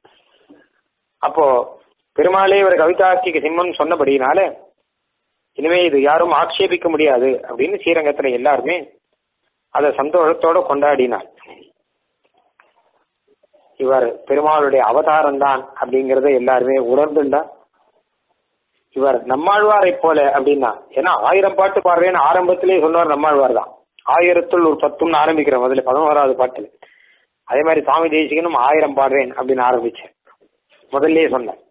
அப்போ பெருமாளே இவர் கவிதார்த்திக சிம்மன் சொன்னபடினால இனிமே இது யாரும் ஆட்சேபிக்க முடியாது அப்படின்னு ஸ்ரீரங்கத்துல எல்லாருமே அதை சந்தோஷத்தோட கொண்டாடினார் இவர் பெருமாளுடைய அவதாரம் தான் அப்படிங்கறத எல்லாருமே உணர்ந்துண்டா இவர் நம்மாழ்வாரை போல அப்படின்னா ஏன்னா ஆயிரம் பாட்டு பாடுறேன்னு ஆரம்பத்திலே சொன்னார் நம்மாழ்வார் தான் ஆயிரத்துள் ஒரு பத்துன்னு ஆரம்பிக்கிற முதல்ல பதினோராவது பாட்டுல அதே மாதிரி சுவாமி தேசிகனும் ஆயிரம் பாடுறேன் அப்படின்னு ஆரம்பிச்சேன் முதல்லயே சொன்னார்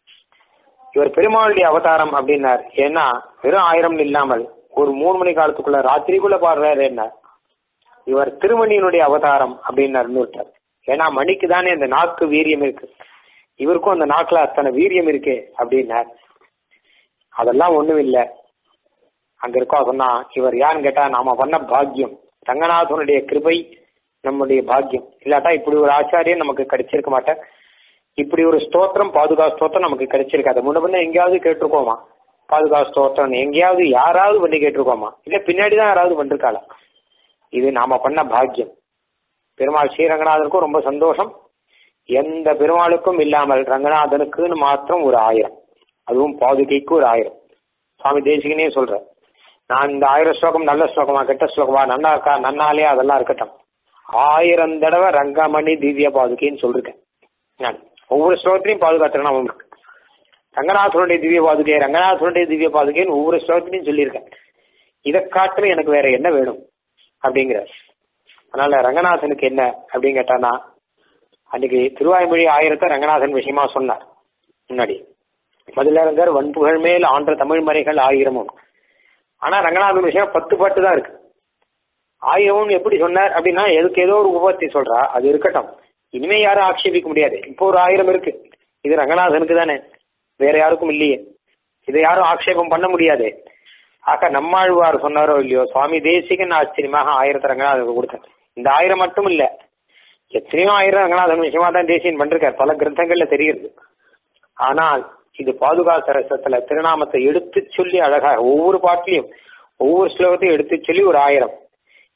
இவர் பெருமாளுடைய அவதாரம் அப்படின்னார் ஏன்னா வெறும் ஆயிரம் இல்லாமல் ஒரு மூணு மணி காலத்துக்குள்ள ராத்திரிக்குள்ள பாடுறாரு என்ன இவர் திருமணியினுடைய அவதாரம் அப்படின்னார் இன்னொருத்தர் ஏன்னா மணிக்கு தானே அந்த நாக்கு வீரியம் இருக்கு இவருக்கும் அந்த நாக்குல அத்தனை வீரியம் இருக்கு அப்படின்னார் அதெல்லாம் ஒண்ணும் இல்லை அங்க இருக்கா சொன்னா இவர் யாருன்னு கேட்டா நாம பண்ண பாக்கியம் ரங்கநாதனுடைய கிருபை நம்முடைய பாக்கியம் இல்லாட்டா இப்படி ஒரு ஆச்சாரியன் நமக்கு கிடைச்சிருக்க மாட்டேன் இப்படி ஒரு ஸ்தோத்திரம் பாதுகா ஸ்தோத்திரம் நமக்கு கிடைச்சிருக்காது முன்ன பின்ன எங்கேயாவது கேட்டிருக்கோமா பாதுகா ஸ்தோத்திரம் எங்கேயாவது யாராவது பண்ணி கேட்டிருக்கோமா இல்ல பின்னாடிதான் யாராவது பண்ணிருக்காளா இது நாம பண்ண பாக்கியம் பெருமாள் ஸ்ரீரங்கநாதனுக்கும் ரொம்ப சந்தோஷம் எந்த பெருமாளுக்கும் இல்லாமல் ரங்கநாதனுக்குன்னு மாத்திரம் ஒரு ஆயிரம் அதுவும் பாதுகைக்கு ஒரு ஆயிரம் சுவாமி தேசிகனே சொல்ற நான் இந்த ஆயிரம் ஸ்லோகம் நல்ல ஸ்லோகமா கெட்ட ஸ்லோகமா நன்னா இருக்கா நன்னாலே அதெல்லாம் இருக்கட்டும் ஆயிரம் தடவை ரங்கமணி திவ்ய பாதுகைன்னு சொல்லிருக்கேன் நான் ஒவ்வொரு ஸ்லோகத்திலையும் பாதுகாத்துறேன் உங்களுக்கு ரங்கநாதனுடைய திவ்ய பாதுகை ரங்கநாதனுடைய திவ்ய பாதுகைன்னு ஒவ்வொரு ஸ்லோகத்திலையும் சொல்லியிருக்கேன் இதை காட்டுல எனக்கு வேற என்ன வேணும் அப்படிங்கிற அதனால ரங்கநாதனுக்கு என்ன அப்படின்னு கேட்டானா அன்னைக்கு திருவாய்மொழி ஆயிரத்தை ரங்கநாதன் விஷயமா சொன்னார் முன்னாடி மதுலரங்கர் வன்புகழ் மேல் ஆன்ற தமிழ் மறைகள் ஆயிரமும் ஆனா ரங்கநாதன் விஷயம் பத்து பாட்டு தான் இருக்கு ஆயிரமும் எப்படி சொன்னார் அப்படின்னா எதுக்கு ஏதோ ஒரு உபத்தி சொல்றா அது இருக்கட்டும் இனிமே யாரும் ஆட்சேபிக்க முடியாது இப்போ ஒரு ஆயிரம் இருக்கு இது ரங்கநாதனுக்கு தானே வேற யாருக்கும் இல்லையே இதை யாரும் ஆக்ஷேபம் பண்ண முடியாது ஆக நம்மாழ்வார் சொன்னாரோ இல்லையோ சுவாமி தேசிகன் ஆச்சரியமாக ஆயிரத்தை ரங்கநாதனுக்கு கொடுத்தார் இந்த ஆயிரம் மட்டும் இல்ல எத்தனையோ ஆயிரம் ரங்கநாதன் விஷயமா தான் தேசியன் பண்றார் பல கிரந்தங்கள்ல தெரியுது ஆனால் இது பாதுகா சரசத்துல திருநாமத்தை எடுத்து சொல்லி அழகா ஒவ்வொரு பாட்டிலையும் ஒவ்வொரு ஸ்லோகத்தையும் எடுத்து சொல்லி ஒரு ஆயிரம்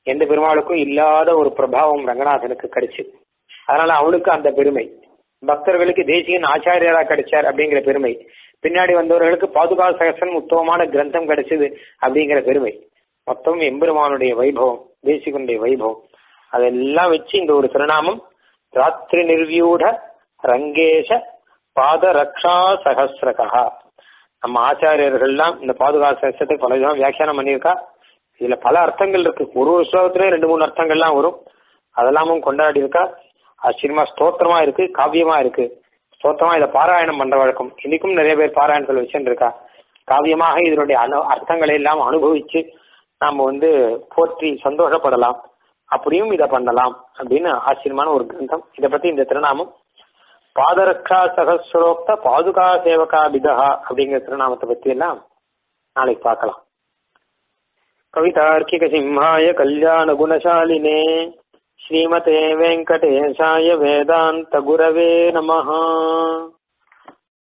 எந்த பெருமாளுக்கும் இல்லாத ஒரு பிரபாவம் ரங்கநாதனுக்கு கிடைச்சு அதனால அவனுக்கு அந்த பெருமை பக்தர்களுக்கு தேசியன் ஆச்சாரியரா கிடைச்சார் அப்படிங்கிற பெருமை பின்னாடி வந்தவர்களுக்கு பாதுகா சகசன் உத்தமமான கிரந்தம் கிடைச்சது அப்படிங்கிற பெருமை மொத்தம் எம்பெருமானுடைய வைபவம் தேசிகனுடைய வைபவம் அதெல்லாம் வச்சு இந்த ஒரு திருநாமம் ராத்திரி நிர்வியூட ரங்கேஷ பாத ரக்ஷா சகசிரகா நம்ம ஆச்சாரியர்கள்லாம் இந்த பாதுகா சகசத்தை பல விதம் வியாக்கியானம் பண்ணியிருக்கா இதுல பல அர்த்தங்கள் இருக்கு ஒரு ஒரு ஸ்லோகத்திலே ரெண்டு மூணு அர்த்தங்கள்லாம் வரும் அதெல்லாமும் கொண்டாடி இருக்கா ஆச்சரியமா ஸ்தோத்திரமா இருக்கு காவியமா இருக்கு ஸ்தோத்திரமா இதை பாராயணம் பண்ற வழக்கம் இன்னைக்கும் நிறைய பேர் பாராயணத்தில் வச்சுருக்கா காவியமாக இதனுடைய அனு அர்த்தங்களை எல்லாம் அனுபவிச்சு நாம வந்து போற்றி சந்தோஷப்படலாம் அப்படியும் இதை பண்ணலாம் அப்படின்னு ஆச்சரியமான ஒரு கிரந்தம் இதை பத்தி இந்த திருநாமம் பாதரக்ஷா சகஸ்ரோக்த பாதுகா சேவகா பிதா அப்படிங்கிற திருநாமத்தை பத்தி எல்லாம் நாளைக்கு பார்க்கலாம் கவிதார்க்கிக சிம்ஹாய கல்யாண குணசாலினே ஸ்ரீமதே வெங்கடேசாய வேதாந்த குரவே நமஹா